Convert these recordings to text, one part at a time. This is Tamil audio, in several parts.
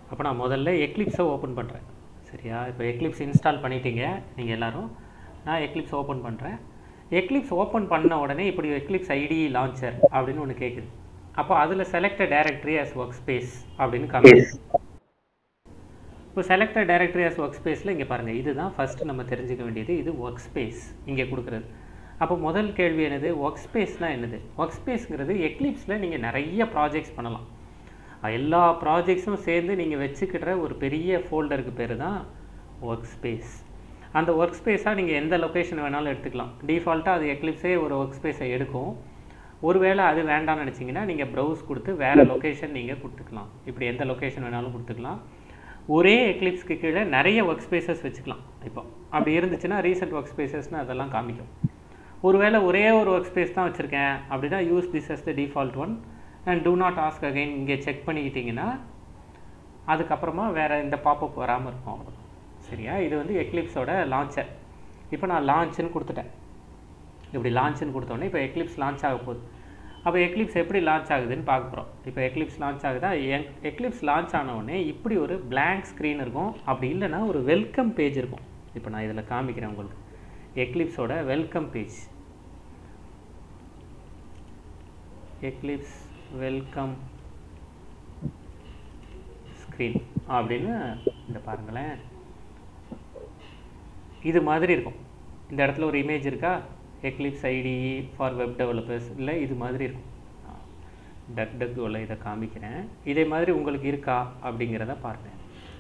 அப்போ நான் முதல்ல எக்லிப்ஸை ஓப்பன் பண்ணுறேன் சரியா இப்போ எக்லிப்ஸ் இன்ஸ்டால் பண்ணிட்டீங்க நீங்கள் எல்லாரும் நான் எக்லிப்ஸ் ஓப்பன் பண்ணுறேன் எக்லிப்ஸ் ஓப்பன் பண்ண உடனே இப்படி எக்லிப்ஸ் ஐடி லான்ச்சர் அப்படின்னு ஒன்று கேட்குது அப்போ அதில் select directory as workspace அப்படின்னு காமிக்குது இப்போ செலக்டட் டைரக்டரி as ஒர்க் ஸ்பேஸில் இங்கே பாருங்கள் இதுதான் ஃபஸ்ட்டு நம்ம தெரிஞ்சுக்க வேண்டியது இது ஒர்க் ஸ்பேஸ் இங்கே கொடுக்குறது அப்போ முதல் கேள்வி என்னது ஒர்க் ஸ்பேஸ்னால் என்னது ஒர்க் ஸ்பேஸ்ங்கிறது எக்லிப்ஸில் நீங்கள் நிறைய ப்ராஜெக்ட்ஸ் பண்ணலாம் அஹ் எல்லா ப்ராஜெக்ட்ஸும் சேர்ந்து நீங்கள் வச்சுக்கிற ஒரு பெரிய ஃபோல்டருக்கு பேர் தான் ஒர்க் ஸ்பேஸ் அந்த ஒர்க் ஸ்பேஸாக நீங்கள் எந்த லொக்கேஷன் வேணாலும் எடுத்துக்கலாம் டிஃபால்ட்டாக அது எக்லிப்ஸே ஒரு ஒர்க் ஸ்பேஸை எடுக்கும் ஒருவேளை அது வேண்டாம்னு நினச்சிங்கன்னா நீங்கள் ப்ரௌஸ் கொடுத்து வேறு லொக்கேஷன் நீங்கள் கொடுத்துக்கலாம் இப்படி எந்த லொக்கேஷன் வேணாலும் கொடுத்துக்கலாம் ஒரே எக்லிப்ஸ்க்கு கீழே நிறைய ஒர்க் ஸ்பேசஸ் வச்சுக்கலாம் இப்போ அப்படி இருந்துச்சுன்னா ரீசெண்ட் ஒர்க் ஸ்பேசஸ்னு அதெல்லாம் காமிக்கும் ஒருவேளை ஒரே ஒரு ஒர்க் ஸ்பேஸ் தான் வச்சுருக்கேன் அப்படின்னா use this as the default one and do not ask again இங்கே செக் பண்ணிக்கிட்டிங்கன்னா அதுக்கப்புறமா வேறு இந்த பாப்பப் வராமல் இருக்கும் அவ்வளோதான் சரியா இது வந்து எக்லிப்ஸோட லான்ச்சர் இப்போ நான் லான்ச்சுன்னு கொடுத்துட்டேன் இப்படி லான்ச்சுன்னு கொடுத்தோன்னே இப்போ எக்லிப்ஸ் லான்ச் ஆக போகுது அப்போ எக்லிப்ஸ் எப்படி லான்ச் ஆகுதுன்னு பார்க்க போகிறோம் இப்போ எக்லிப்ஸ் லான்ச் ஆகுதா எக்லிப்ஸ் லான்ச் ஆன உடனே இப்படி ஒரு blank ஸ்க்ரீன் இருக்கும் அப்படி இல்லைன்னா ஒரு வெல்கம் பேஜ் இருக்கும் இப்போ நான் இதில் காமிக்கிறேன் உங்களுக்கு எக்லிப்ஸோட welcome page eclipse welcome screen அப்படின்னு இந்த பாருங்களேன் இது மாதிரி இருக்கும் இந்த இடத்துல ஒரு இமேஜ் இருக்கா eclipse ID for web developers இல்லை இது மாதிரி இருக்கும் டக் டக் உள்ள இதை காமிக்கிறேன் இதே மாதிரி உங்களுக்கு இருக்கா அப்படிங்கிறத பாருங்கள்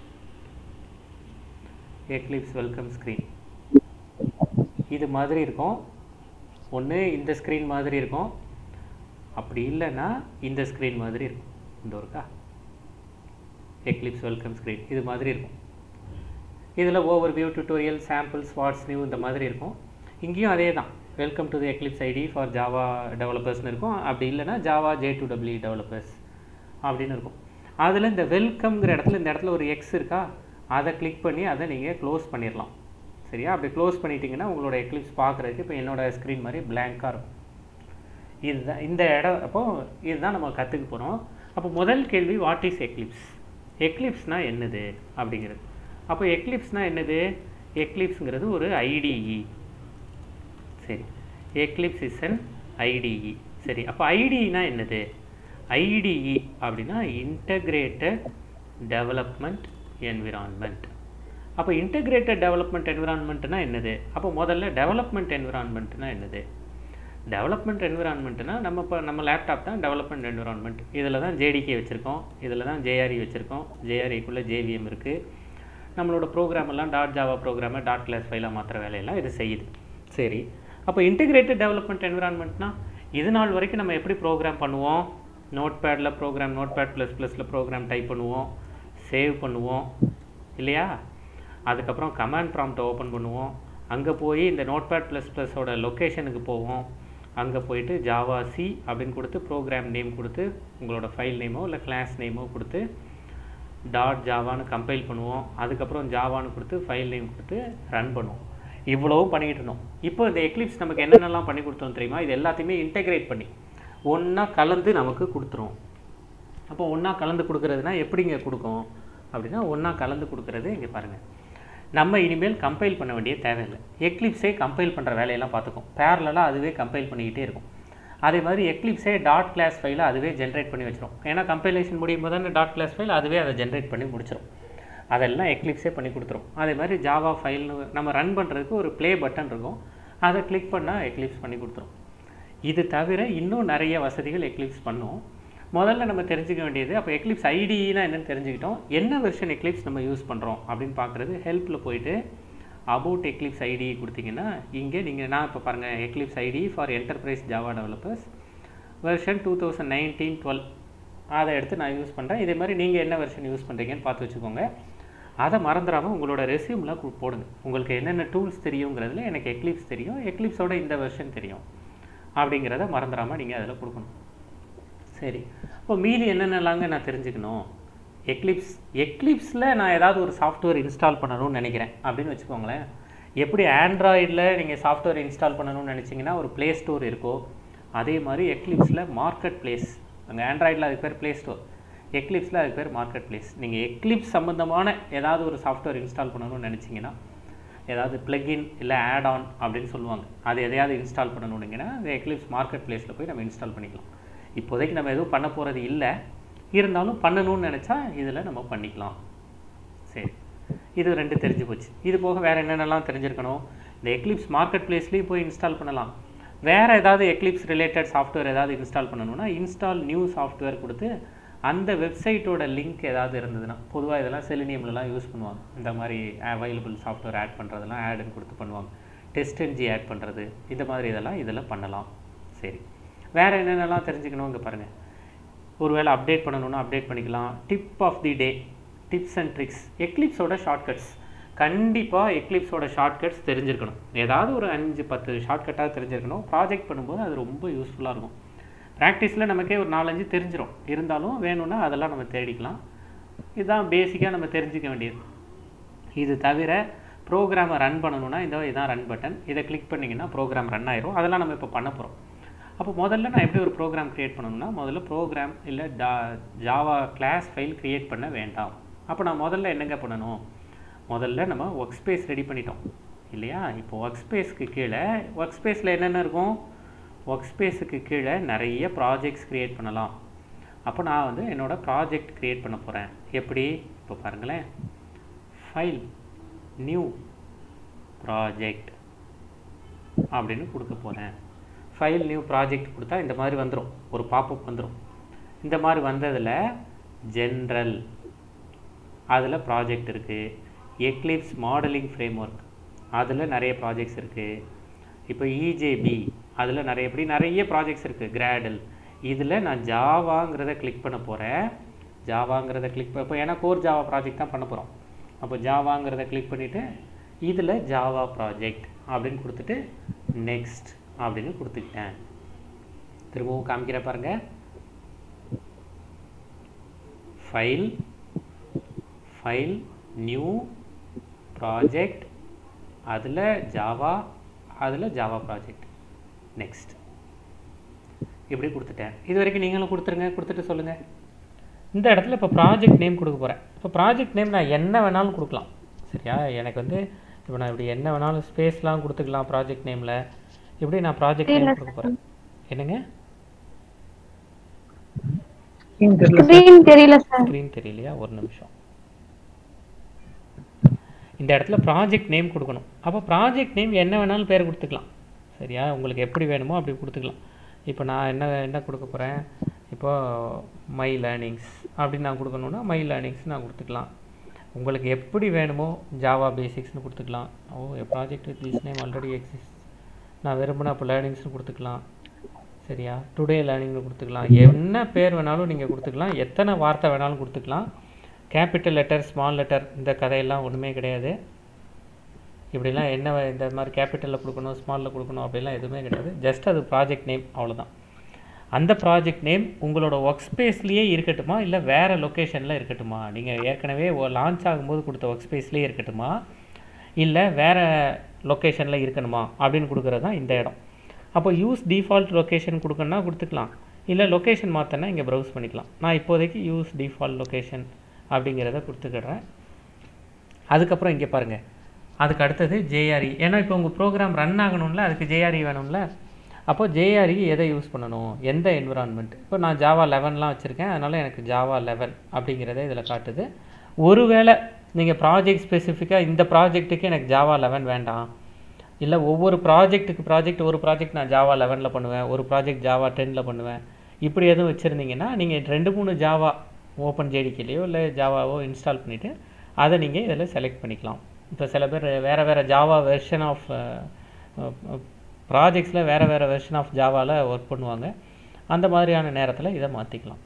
எக்லிப்ஸ் வெல்கம் ஸ்க்ரீன் இது மாதிரி இருக்கும் ஒன்று இந்த ஸ்க்ரீன் மாதிரி இருக்கும் அப்படி இல்லைன்னா இந்த ஸ்க்ரீன் மாதிரி இருக்கும் இந்த இருக்கா எக்லிப்ஸ் வெல்கம் ஸ்க்ரீன் இது மாதிரி இருக்கும் இதில் overview tutorial samples what's new இந்த மாதிரி இருக்கும் இங்கேயும் அதே தான் welcome to the eclipse ID for Java டெவலப்பர்ஸ்னு இருக்கும் அப்படி இல்லைன்னா Java J two W developers அப்படின்னு இருக்கும் அதில் இந்த வெல்கம்ங்கிற இடத்துல இந்த இடத்துல ஒரு எக்ஸ் இருக்கா அதை கிளிக் பண்ணி அதை நீங்கள் க்ளோஸ் பண்ணிடலாம் சரியா அப்படி க்ளோஸ் பண்ணிட்டீங்கன்னா உங்களோட எக்லிப்ஸ் பார்க்குறதுக்கு இப்போ என்னோட ஸ்க்ரீன் மாதிரி blank-ஆ இருக்கும் இதுதான் இந்த இடம் அப்போ இதுதான் நம்ம கற்றுக்க போகிறோம் அப்போ முதல் கேள்வி வாட் இஸ் எக்லிப்ஸ் எக்லிப்ஸ்னால் என்னது அப்படிங்கிறது அப்போ எக்லிப்ஸ்னால் என்னது எக்லிப்ஸ்ங்கிறது ஒரு ஐடிஇ சரி எக்லிப்ஸ் இஸ் அன் ஐடிஇ சரி அப்போ ஐடினா என்னது ஐடிஇ அப்படின்னா இன்டகிரேட்டட் டெவலப்மெண்ட் என்விரான்மெண்ட் அப்போ இன்டகிரேட்டட் டெவலப்மெண்ட் என்விரான்மெண்ட்னா என்னது அப்போ முதல்ல டெவலப்மெண்ட் என்விரான்மெண்ட்னா என்னது டெவலப்மெண்ட் என்விரான்மெண்ட்னா நம்ம இப்போ நம்ம லேப்டாப் தான் டெவலப்மெண்ட் என்விரான்மெண்ட் இதில் தான் ஜேடிகே வச்சுருக்கோம் இதில் தான் ஜேஆர்இ வச்சுருக்கோம் ஜேஆர்இக்குள்ளே ஜேவிஎம் இருக்குது நம்மளோட ப்ரோக்ராம் எல்லாம் டாட் ஜாவா ப்ரோக்ராமை டாட் கிளாஸ் ஃபைலாக மாற்றுற வேலையெல்லாம் இது செய்யுது சரி அப்போ இன்டிகிரேட்டட் டெவலப்மெண்ட் என்விரான்மெண்ட்னா இது நாள் வரைக்கும் நம்ம எப்படி ப்ரோக்ராம் பண்ணுவோம் நோட் பேடில் ப்ரோக்ராம் நோட் பேட் ப்ளஸ் ப்ளஸில் ப்ரோக்ராம் டைப் பண்ணுவோம் சேவ் பண்ணுவோம் இல்லையா அதுக்கப்புறம் கமாண்ட் ப்ராம்ப்டை ஓப்பன் பண்ணுவோம் அங்கே போய் இந்த நோட் பேட் ப்ளஸ் ப்ளஸோட லொக்கேஷனுக்கு போவோம் அங்கே போயிட்டு ஜாவா சி அப்படின்னு கொடுத்து ப்ரோக்ராம் நேம் கொடுத்து உங்களோட ஃபைல் நேமோ இல்லை கிளாஸ் நேமோ கொடுத்து டாட் ஜாவான்னு கம்பைல் பண்ணுவோம் அதுக்கப்புறம் ஜாவான்னு கொடுத்து ஃபைல் நேம் கொடுத்து ரன் பண்ணுவோம் இவ்வளவும் பண்ணிக்கிட்டு இருந்தோம் இப்போ இந்த எக்லிப்ஸ் நமக்கு என்னென்னலாம் பண்ணி கொடுத்தோம் தெரியுமா இது எல்லாத்தையுமே இன்டெகிரேட் பண்ணி ஒன்றா கலந்து நமக்கு கொடுத்துரும் அப்போ ஒன்றா கலந்து கொடுக்குறதுனா எப்படிங்க கொடுக்கும் அப்படின்னா ஒன்றா கலந்து கொடுக்குறது இங்கே பாருங்கள் நம்ம இனிமேல் கம்பைல் பண்ண வேண்டிய தேவையில்லை எக்லிப்ஸே கம்பைல் பண்ணுற வேலையெல்லாம் பார்த்துக்கும் பேரலாக அதுவே கம்பைல் பண்ணிக்கிட்டே இருக்கும் அதே மாதிரி எக்லிப்ஸே டாட் கிளாஸ் ஃபைலை அதுவே ஜென்ரேட் பண்ணி வச்சிரும் ஏன்னா கம்பைலேஷன் முடியும் போது தானே டாட் கிளாஸ் ஃபைல் அதுவே அதை ஜென்ரேட் பண்ணி முடிச்சிடும் அதெல்லாம் எக்லிப்ஸே பண்ணி கொடுத்துரும் அதே மாதிரி ஜாவா ஃபைல்னு நம்ம ரன் பண்ணுறதுக்கு ஒரு ப்ளே பட்டன் இருக்கும் அதை கிளிக் பண்ணால் எக்லிப்ஸ் பண்ணி கொடுத்துரும் இது தவிர இன்னும் நிறைய வசதிகள் எக்லிப்ஸ் பண்ணும் முதல்ல நம்ம தெரிஞ்சுக்க வேண்டியது அப்போ எக்லிப்ஸ் ஐடினா என்னன்னு தெரிஞ்சுக்கிட்டோம் என்ன வெர்ஷன் எக்லிப்ஸ் நம்ம யூஸ் பண்ணுறோம் அப்படின்னு பார்க்குறது ஹெல்ப்பில் போயிட்டு அபவுட் எக்லிப்ஸ் ஐடி கொடுத்தீங்கன்னா இங்கே நீங்கள் நான் இப்போ பாருங்கள் Eclipse ID for enterprise Java developers version two thousand nineteen twelve அதை எடுத்து நான் யூஸ் பண்ணுறேன் இதே மாதிரி நீங்கள் என்ன வெர்ஷன் யூஸ் பண்ணுறீங்கன்னு பார்த்து வச்சுக்கோங்க அதை மறந்துடாமல் உங்களோட ரெசியூமில் போடுங்க உங்களுக்கு என்னென்ன டூல்ஸ் தெரியுங்கிறதுல எனக்கு எக்லிப்ஸ் தெரியும் எக்லிப்ஸோட இந்த வெர்ஷன் தெரியும் அப்படிங்கிறத மறந்துடாமல் நீங்கள் அதில் கொடுக்கணும் சரி இப்போ மீதி என்னென்னலாங்க நான் தெரிஞ்சுக்கணும் எக்லிப்ஸ் எக்லிப்ஸில் நான் ஏதாவது ஒரு சாஃப்ட்வேர் இன்ஸ்டால் பண்ணணும்னு நினைக்கிறேன் அப்படின்னு வச்சுக்கோங்களேன் எப்படி ஆண்ட்ராய்டில் நீங்கள் சாஃப்ட்வேர் இன்ஸ்டால் பண்ணணும்னு நினச்சிங்கன்னா ஒரு ப்ளே ஸ்டோர் இருக்கோ அதே மாதிரி எக்லிப்ஸில் மார்க்கெட் பிளேஸ் அங்கே ஆண்ட்ராய்டில் அதுக்கு பேர் ப்ளே ஸ்டோர் எக்லிப்ஸில் அதுக்கு பேர் மார்க்கெட் பிளேஸ் நீங்கள் எக்லிப்ஸ் சம்மந்தமான ஏதாவது ஒரு சாஃப்ட்வேர் இன்ஸ்டால் பண்ணணும்னு நினச்சிங்கன்னா ஏதாவது பிளக்இன் இல்லை ஆட் ஆன் அப்படின்னு சொல்லுவாங்க அது எதையாவது இன்ஸ்டால் பண்ணணுன்னீங்கன்னா அந்த எக்லிப்ஸ் மார்க்கெட் பிளேஸில் போய் நம்ம இன்ஸ்டால் பண்ணிக்கலாம் இப்போதைக்கு நம்ம எதுவும் பண்ண போகிறது இல்லை இருந்தாலும் பண்ணணும்னு நினச்சா இதில் நம்ம பண்ணிக்கலாம் சரி இது ரெண்டு தெரிஞ்சு போச்சு இது போக வேறு என்னென்னலாம் தெரிஞ்சிருக்கணும் இந்த எக்லிப்ஸ் மார்க்கெட் பிளேஸ்லேயும் போய் இன்ஸ்டால் பண்ணலாம் வேறு ஏதாவது எக்லிப்ஸ் ரிலேட்டட் சாஃப்ட்வேர் ஏதாவது இன்ஸ்டால் பண்ணணும்னா இன்ஸ்டால் நியூ சாஃப்ட்வேர் கொடுத்து அந்த வெப்சைட்டோட லிங்க் ஏதாவது இருந்ததுன்னா பொதுவாக இதெல்லாம் செலினியம்லலாம் யூஸ் பண்ணுவாங்க இந்த மாதிரி அவைலபிள் சாஃப்ட்வேர் ஆட் பண்ணுறதெல்லாம் ஆடுன்னு கொடுத்து பண்ணுவாங்க டெஸ்ட் என்ஜி ஆட் பண்ணுறது இந்த மாதிரி இதெல்லாம் இதில் பண்ணலாம் சரி வேறு என்னென்னலாம் தெரிஞ்சுக்கணும் இங்கே பாருங்கள் ஒருவேளை அப்டேட் பண்ணணும்னா அப்டேட் பண்ணிக்கலாம் tip of the day tips and tricks எக்லிப்ஸோட ஷார்ட்கட்ஸ் கண்டிப்பாக எக்லிப்ஸோட ஷார்ட்கட்ஸ் தெரிஞ்சிருக்கணும் ஏதாவது ஒரு அஞ்சு பத்து ஷார்ட்கட்டாக தெரிஞ்சிருக்கணும் ப்ராஜெக்ட் பண்ணும்போது அது ரொம்ப யூஸ்ஃபுல்லாக இருக்கும் ப்ராக்டிஸில் நமக்கே ஒரு நாலஞ்சு தெரிஞ்சிடும் இருந்தாலும் வேணும்னா அதெல்லாம் நம்ம தேடிக்கலாம் இதுதான் பேசிக்காக நம்ம தெரிஞ்சுக்க வேண்டியது இது தவிர ப்ரோக்ராமை ரன் பண்ணணும்னா இந்த இதான் ரன் பட்டன் இதை கிளிக் பண்ணிங்கன்னா ப்ரோக்ராம் ரன் ஆயிரும் அதெல்லாம் நம்ம இப்போ பண்ண போகிறோம் அப்போ முதல்ல நான் எப்படி ஒரு ப்ரோக்ராம் க்ரியேட் பண்ணணும்னா முதல்ல ப்ரோக்ராம் இல்லை டா ஜாவா கிளாஸ் ஃபைல் க்ரியேட் பண்ண வேண்டாம் அப்போ நான் முதல்ல என்னங்க பண்ணணும் முதல்ல நம்ம ஒர்க் ஸ்பேஸ் ரெடி பண்ணிட்டோம் இல்லையா இப்போ ஒர்க் ஸ்பேஸ்க்கு கீழே ஒர்க் ஸ்பேஸில் என்னென்ன இருக்கும் ஒர்க் ஸ்பேஸுக்கு கீழே நிறைய ப்ராஜெக்ட்ஸ் க்ரியேட் பண்ணலாம் அப்போ நான் வந்து என்னோடய ப்ராஜெக்ட் க்ரியேட் பண்ண போகிறேன் எப்படி இப்போ பாருங்களேன் ஃபைல் நியூ ப்ராஜெக்ட் அப்படின்னு கொடுக்க போகிறேன் ஃபைல் நியூ ப்ராஜெக்ட் கொடுத்தா இந்த மாதிரி வந்துடும் ஒரு பாப்பப் வந்துடும் இந்த மாதிரி வந்ததில் ஜென்ரல் அதில் ப்ராஜெக்ட் இருக்குது எக்லிப்ஸ் மாடலிங் ஃப்ரேம் ஒர்க் அதில் நிறைய ப்ராஜெக்ட்ஸ் இருக்குது இப்போ இஜேபி அதில் நிறைய எப்படி நிறைய ப்ராஜெக்ட்ஸ் இருக்குது கிராடல் இதில் நான் ஜாவாங்கிறத கிளிக் பண்ண போகிறேன் ஜாவாங்கிறத கிளிக் இப்போ ஏன்னா கோர் ஜாவா ப்ராஜெக்ட் தான் பண்ண போகிறோம் அப்போ ஜாவாங்கிறத கிளிக் பண்ணிவிட்டு இதில் ஜாவா ப்ராஜெக்ட் அப்படின்னு கொடுத்துட்டு நெக்ஸ்ட் அப்படின்னு கொடுத்துக்கிட்டேன் திரும்பவும் காமிக்கிற பாருங்க ஃபைல் ஃபைல் நியூ ப்ராஜெக்ட் அதில் ஜாவா அதில் ஜாவா ப்ராஜெக்ட் நெக்ஸ்ட் இப்படி கொடுத்துட்டேன் இது வரைக்கும் நீங்களும் கொடுத்துருங்க கொடுத்துட்டு சொல்லுங்கள் இந்த இடத்துல இப்போ ப்ராஜெக்ட் நேம் கொடுக்க போகிறேன் இப்போ ப்ராஜெக்ட் நேம் நான் என்ன வேணாலும் கொடுக்கலாம் சரியா எனக்கு வந்து இப்போ நான் இப்படி என்ன வேணாலும் ஸ்பேஸ்லாம் கொடுத்துக்கலாம் ப்ராஜெக்ட் நேமில் இப்படி நான் ப்ராஜெக்ட் நேம் கொடுக்க போகிறேன் என்னங்க ஸ்கிரீன் தெரியல சார் ஸ்க்ரீன் தெரியலையா ஒரு நிமிஷம் இந்த இடத்துல ப்ராஜெக்ட் நேம் கொடுக்கணும் அப்போ ப்ராஜெக்ட் நேம் என்ன வேணாலும் பேர் கொடுத்துக்கலாம் சரியா உங்களுக்கு எப்படி வேணுமோ அப்படி கொடுத்துக்கலாம் இப்போ நான் என்ன என்ன கொடுக்க போகிறேன் இப்போ மை லேர்னிங்ஸ் அப்படின்னு நான் கொடுக்கணுன்னா மை லேர்னிங்ஸ் நான் கொடுத்துக்கலாம் உங்களுக்கு எப்படி வேணுமோ ஜாவா பேசிக்ஸ்னு கொடுத்துக்கலாம் oh project with this name already exist நான் விரும்பினா இப்போ லேர்னிங்ஸ்னு கொடுத்துக்கலாம் சரியா டுடே லேர்னிங்னு கொடுத்துக்கலாம் என்ன பேர் வேணாலும் நீங்கள் கொடுத்துக்கலாம் எத்தனை வார்த்தை வேணாலும் கொடுத்துக்கலாம் கேபிட்டல் லெட்டர் ஸ்மால் லெட்டர் இந்த கதையெல்லாம் ஒன்றுமே கிடையாது இப்படிலாம் என்ன இந்த மாதிரி கேபிட்டலில் கொடுக்கணும் ஸ்மாலில் கொடுக்கணும் அப்படிலாம் எதுவுமே கிடையாது ஜஸ்ட் அது ப்ராஜெக்ட் நேம் அவ்வளோதான் அந்த ப்ராஜெக்ட் நேம் உங்களோட ஒர்க் ஸ்பேஸ்லேயே இருக்கட்டுமா இல்லை வேறு லொக்கேஷனில் இருக்கட்டுமா நீங்கள் ஏற்கனவே லான்ச் ஆகும்போது கொடுத்த ஒர்க் ஸ்பேஸ்லேயே இருக்கட்டுமா இல்லை வேறு லொக்கேஷனில் இருக்கணுமா அப்படின்னு கொடுக்குறது தான் இந்த இடம் அப்போ யூஸ் டிஃபால்ட் லொக்கேஷன் கொடுக்கணுன்னா கொடுத்துக்கலாம் இல்லை லொக்கேஷன் மாற்றினா இங்கே ப்ரௌஸ் பண்ணிக்கலாம் நான் இப்போதைக்கு யூஸ் டிஃபால்ட் லொக்கேஷன் அப்படிங்கிறத கொடுத்துக்கிடுறேன் அதுக்கப்புறம் இங்கே பாருங்கள் அதுக்கு அடுத்தது ஜேஆர்இ ஏன்னா இப்போ உங்கள் ப்ரோக்ராம் ரன் ஆகணும்ல அதுக்கு ஜேஆர்இ வேணும்ல அப்போ ஜேஆர்இ எதை யூஸ் பண்ணணும் எந்த என்விரான்மெண்ட் இப்போ நான் ஜாவா லெவன்லாம் வச்சுருக்கேன் அதனால் எனக்கு ஜாவா லெவன் அப்படிங்கிறத இதில் காட்டுது ஒருவேளை நீங்கள் ப்ராஜெக்ட் ஸ்பெசிஃபிக்காக இந்த ப்ராஜெக்ட்டுக்கு எனக்கு ஜாவா லெவன் வேண்டாம் இல்லை ஒவ்வொரு ப்ராஜெக்ட்டுக்கு ப்ராஜெக்ட் ஒரு ப்ராஜெக்ட் நான் ஜாவா லெவனில் பண்ணுவேன் ஒரு ப்ராஜெக்ட் ஜாவா டென்னில் பண்ணுவேன் இப்படி எதுவும் வச்சுருந்தீங்கன்னா நீங்கள் ரெண்டு மூணு ஜாவா ஓப்பன் ஜேடிக்கிலேயோ இல்லை ஜாவாவோ இன்ஸ்டால் பண்ணிவிட்டு அதை நீங்கள் இதில் செலக்ட் பண்ணிக்கலாம் இப்போ சில பேர் வேறு வேறு ஜாவா வெர்ஷன் ஆஃப் ப்ராஜெக்ட்ஸில் வேறு வேறு வெர்ஷன் ஆஃப் ஜாவாவில் ஒர்க் பண்ணுவாங்க அந்த மாதிரியான நேரத்தில் இதை மாற்றிக்கலாம்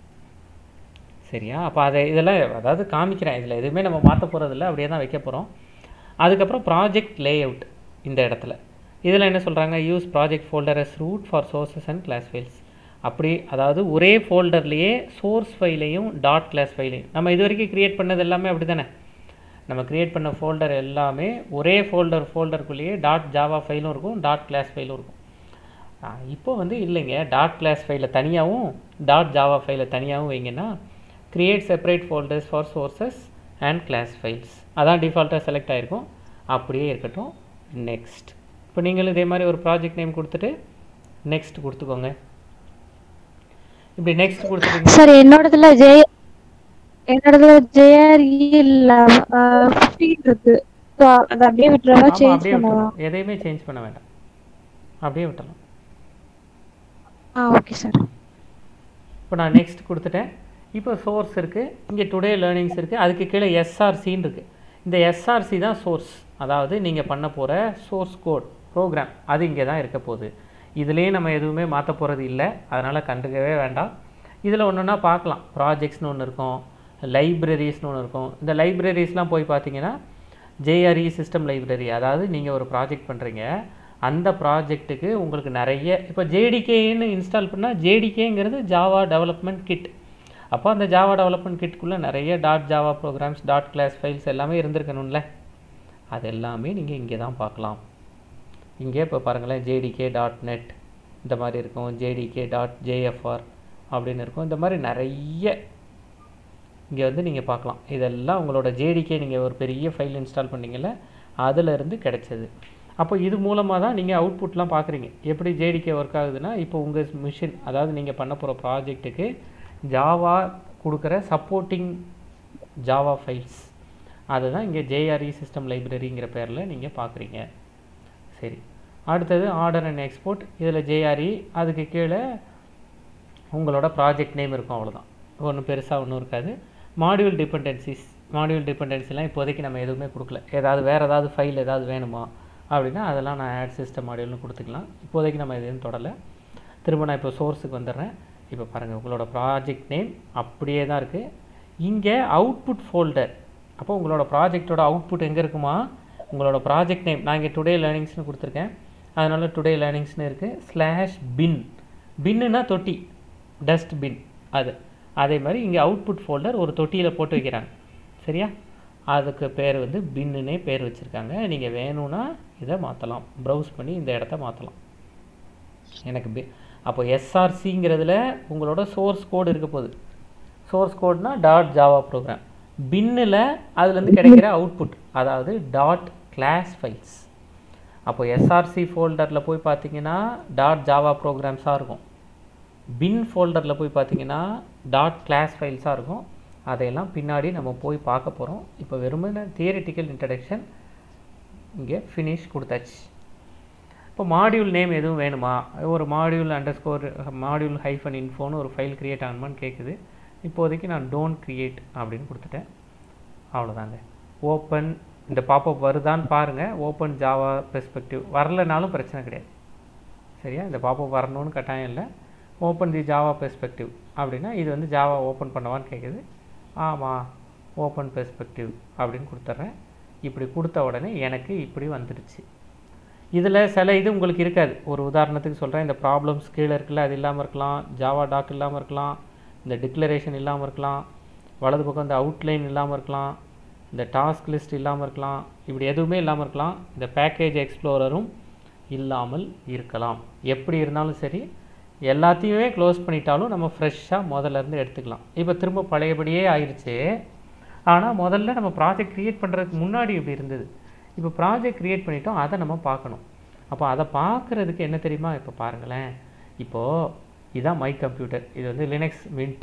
சரியா அப்போ அதை இதெல்லாம் அதாவது காமிக்கிறேன் இதில் எதுவுமே நம்ம மாற்ற போகிறதில்ல அப்படியே தான் வைக்க போகிறோம் அதுக்கப்புறம் ப்ராஜெக்ட் லே அவுட் இந்த இடத்துல இதில் என்ன சொல்கிறாங்க use project folder as root for sources and class files அப்படி அதாவது ஒரே ஃபோல்டர்லேயே சோர்ஸ் ஃபைலையும் டாட் கிளாஸ் ஃபைலையும் நம்ம இது வரைக்கும் க்ரியேட் பண்ணது எல்லாமே அப்படி தானே நம்ம க்ரியேட் பண்ண ஃபோல்டர் எல்லாமே ஒரே ஃபோல்டர் ஃபோல்டருக்குள்ளேயே டாட் ஜாவா ஃபைலும் இருக்கும் டாட் கிளாஸ் ஃபைலும் இருக்கும் ஆ, இப்போ வந்து இல்லைங்க டாட் கிளாஸ் ஃபைலை தனியாகவும் டாட் ஜாவா ஃபைலை தனியாகவும் வைங்கன்னா create separate folders for sources and class files அதான் டிஃபால்ட்டாக செலக்ட் ஆகிருக்கும் அப்படியே இருக்கட்டும் நெக்ஸ்ட் இப்போ நீங்களும் இதே மாதிரி ஒரு ப்ராஜெக்ட் நேம் கொடுத்துட்டு நெக்ஸ்ட் கொடுத்துக்கோங்க இப்படி நெக்ஸ்ட் கொடுத்துட்டீங்க சார் என்னோடதுல ஜே என்னோடதுல ஜேஆர்இ இல்ல ஃபிஃப்டீன் இருக்கு ஸோ அதை அப்படியே விட்டுறவா ஆமாம் சேஞ்ச் அப்படியே பண்ணவா விட்டுறலாம் எதையுமே சேஞ்ச் பண்ண வேண்டாம் அப்படியே விட்டுறலாம் ஆ ஓகே சார் இப்போ நான் நெக்ஸ்ட் கொடுத்துட்டேன் இப்போ சோர்ஸ் இருக்குது இங்கே டுடே லேர்னிங்ஸ் இருக்குது அதுக்கு கீழே எஸ்ஆர்சின்னு இருக்குது இந்த எஸ்ஆர்சி தான் சோர்ஸ் அதாவது நீங்கள் பண்ண போகிற சோர்ஸ் கோட் ப்ரோக்ராம் அது இங்கே தான் இருக்க போகுது இதுலேயே நம்ம எதுவுமே மாற்ற போகிறது இல்லை அதனால் கண்டுக்கவே வேண்டாம் இதில் ஒன்றுனா பார்க்கலாம் ப்ராஜெக்ட்ஸ்னு ஒன்று இருக்கும் லைப்ரரிஸ்னு ஒன்று இருக்கும் இந்த லைப்ரரிஸ்லாம் போய் பார்த்தீங்கன்னா ஜேஆர்இ சிஸ்டம் லைப்ரரி அதாவது நீங்கள் ஒரு ப்ராஜெக்ட் பண்ணுறீங்க அந்த ப்ராஜெக்ட்டுக்கு உங்களுக்கு நிறைய இப்போ ஜேடிகேன்னு இன்ஸ்டால் பண்ணால் ஜேடிகேங்கிறது ஜாவா டெவலப்மெண்ட் கிட் அப்போ அந்த ஜாவா டெவலப்மெண்ட் கிட்குள்ளே நிறைய dot Java programs dot class files எல்லாமே இருந்திருக்கணும்ல அது எல்லாமே நீங்கள் இங்கே தான் பார்க்கலாம் இங்கே இப்போ பாருங்களேன் ஜேடிகே டாட் நெட் இந்த மாதிரி இருக்கும் ஜேடிகே டாட் ஜேஎஃப்ஆர் அப்படின்னு இருக்கும் இந்த மாதிரி நிறைய இங்கே வந்து நீங்கள் பார்க்கலாம் இதெல்லாம் உங்களோட ஜேடிகே நீங்கள் ஒரு பெரிய ஃபைல் இன்ஸ்டால் பண்ணீங்கல்ல அதிலிருந்து கிடைச்சது அப்போ இது மூலமாக தான் நீங்கள் அவுட்புட்லாம் பார்க்குறீங்க எப்படி ஜேடிகே ஒர்க் ஆகுதுன்னா இப்போ உங்கள் மிஷின் அதாவது நீங்கள் பண்ண போகிற ப்ராஜெக்ட்டுக்கு ஜாவா கொடுக்குற சப்போர்ட்டிங் ஜாவா ஃபைல்ஸ் அதுதான் இங்கே ஜேஆர்இ சிஸ்டம் லைப்ரரிங்கிற பேரில் நீங்கள் பார்க்குறீங்க சரி அடுத்தது ஆர்டர் அண்ட் எக்ஸ்போர்ட் இதில் ஜேஆர்இ அதுக்கு கீழே உங்களோட ப்ராஜெக்ட் நேம் இருக்கும் அவ்வளோதான் ஒன்றும் பெருசாக ஒன்றும் இருக்காது மாடியூல் டிபெண்டன்சிஸ் மாடியூல் டிபெண்டன்சிலாம் இப்போதைக்கு நம்ம எதுவுமே கொடுக்கல ஏதாவது வேறு ஏதாவது ஃபைல் ஏதாவது வேணுமா அப்படின்னா அதெல்லாம் நான் ஆட் சிஸ்டம் மாடியூல்னு கொடுத்துக்கலாம் இப்போதைக்கு நம்ம எதுவும் தொடலை திரும்ப நான் இப்போ சோர்ஸுக்கு வந்துடுறேன் இப்போ பாருங்கள் உங்களோட ப்ராஜெக்ட் நேம் அப்படியே தான் இருக்குது இங்கே அவுட்புட் ஃபோல்டர் அப்போ உங்களோட ப்ராஜெக்டோட அவுட்புட் எங்கே இருக்குமா உங்களோட ப்ராஜெக்ட் நேம் நான் இங்கே டுடே லேர்னிங்ஸ்னு கொடுத்துருக்கேன் அதனால் டுடே லேர்னிங்ஸ்னு இருக்குது ஸ்லாஷ் பின் பின்னுனா தொட்டி டஸ்ட் பின் அது அதே மாதிரி இங்கே அவுட்புட் ஃபோல்டர் ஒரு தொட்டியில் போட்டு வைக்கிறாங்க சரியா அதுக்கு பேர் வந்து பின்னுனே பேர் வச்சுருக்காங்க நீங்கள் வேணும்னா இதை மாற்றலாம் ப்ரௌஸ் பண்ணி இந்த இடத்த மாற்றலாம் எனக்கு பி அப்போ எஸ்ஆர்சிங்கிறதுல உங்களோட சோர்ஸ் கோடு இருக்க போகுது சோர்ஸ் கோட்னா டாட் ஜாவா ப்ரோக்ராம் பின்னில் அதுலேருந்து கிடைக்கிற அவுட்புட் அதாவது டாட் கிளாஸ் ஃபைல்ஸ் அப்போ எஸ்ஆர்சி ஃபோல்டரில் போய் பார்த்தீங்கன்னா டாட் ஜாவா ப்ரோக்ராம்ஸாக இருக்கும் பின் ஃபோல்டரில் போய் பார்த்தீங்கன்னா டாட் கிளாஸ் ஃபைல்ஸாக இருக்கும் அதையெல்லாம் பின்னாடி நம்ம போய் பார்க்க போகிறோம் இப்போ வெறுமனே தியரிட்டிக்கல் இன்ட்ரடக்ஷன் இங்கே ஃபினிஷ் கொடுத்தாச்சு இப்போ மாடியூல் நேம் எதுவும் வேணுமா ஒரு module underscore module hyphen இன்ஃபோன்னு ஒரு ஃபைல் க்ரியேட் ஆகணுமான்னு கேட்குது இப்போதைக்கு நான் டோன்ட் க்ரியேட் அப்படின்னு கொடுத்துட்டேன் அவ்வளோதாங்க ஓப்பன் இந்த பாப்பப் வருதான்னு பாருங்கள் ஓப்பன் ஜாவா பெர்ஸ்பெக்டிவ் வரலனாலும் பிரச்சனை கிடையாது சரியா இந்த பாப்பப் வரணும்னு கட்டாயம் இல்லை ஓப்பன் தி ஜாவா பெர்ஸ்பெக்டிவ் அப்படின்னா இது வந்து ஜாவா ஓப்பன் பண்ணவான்னு கேட்குது ஆமாம் ஓப்பன் பெர்ஸ்பெக்டிவ் அப்படின்னு கொடுத்துட்றேன் இப்படி கொடுத்த உடனே எனக்கு இப்படி வந்துடுச்சு இதில் சில இது உங்களுக்கு இருக்காது ஒரு உதாரணத்துக்கு சொல்கிறேன் இந்த ப்ராப்ளம்ஸ் கீழே இருக்குல்ல அது இல்லாமல் இருக்கலாம் ஜாவா டாக் இல்லாமல் இருக்கலாம் இந்த டிக்ளரேஷன் இல்லாமல் இருக்கலாம் வலது பக்கம் இந்த அவுட்லைன் இல்லாமல் இருக்கலாம் இந்த டாஸ்க் லிஸ்ட் இல்லாமல் இருக்கலாம் இப்படி எதுவுமே இல்லாமல் இருக்கலாம் இந்த பேக்கேஜ் எக்ஸ்ப்ளோரரும் இல்லாமல் இருக்கலாம் எப்படி இருந்தாலும் சரி எல்லாத்தையுமே க்ளோஸ் பண்ணிட்டாலும் நம்ம ஃப்ரெஷ்ஷாக முதல்ல இருந்து எடுத்துக்கலாம் இப்போ திரும்ப பழையபடியே ஆயிடுச்சு ஆனால் முதல்ல நம்ம ப்ராஜெக்ட் க்ரியேட் பண்ணுறதுக்கு முன்னாடி இப்படி இருந்தது இப்போ ப்ராஜெக்ட் க்ரியேட் பண்ணிட்டோம் அதை நம்ம பார்க்கணும் அப்போ அதை பார்க்குறதுக்கு என்ன தெரியுமா இப்போ பாருங்களேன் இப்போது இதுதான் மை கம்ப்யூட்டர் இது வந்து லினக்ஸ் மின்ட்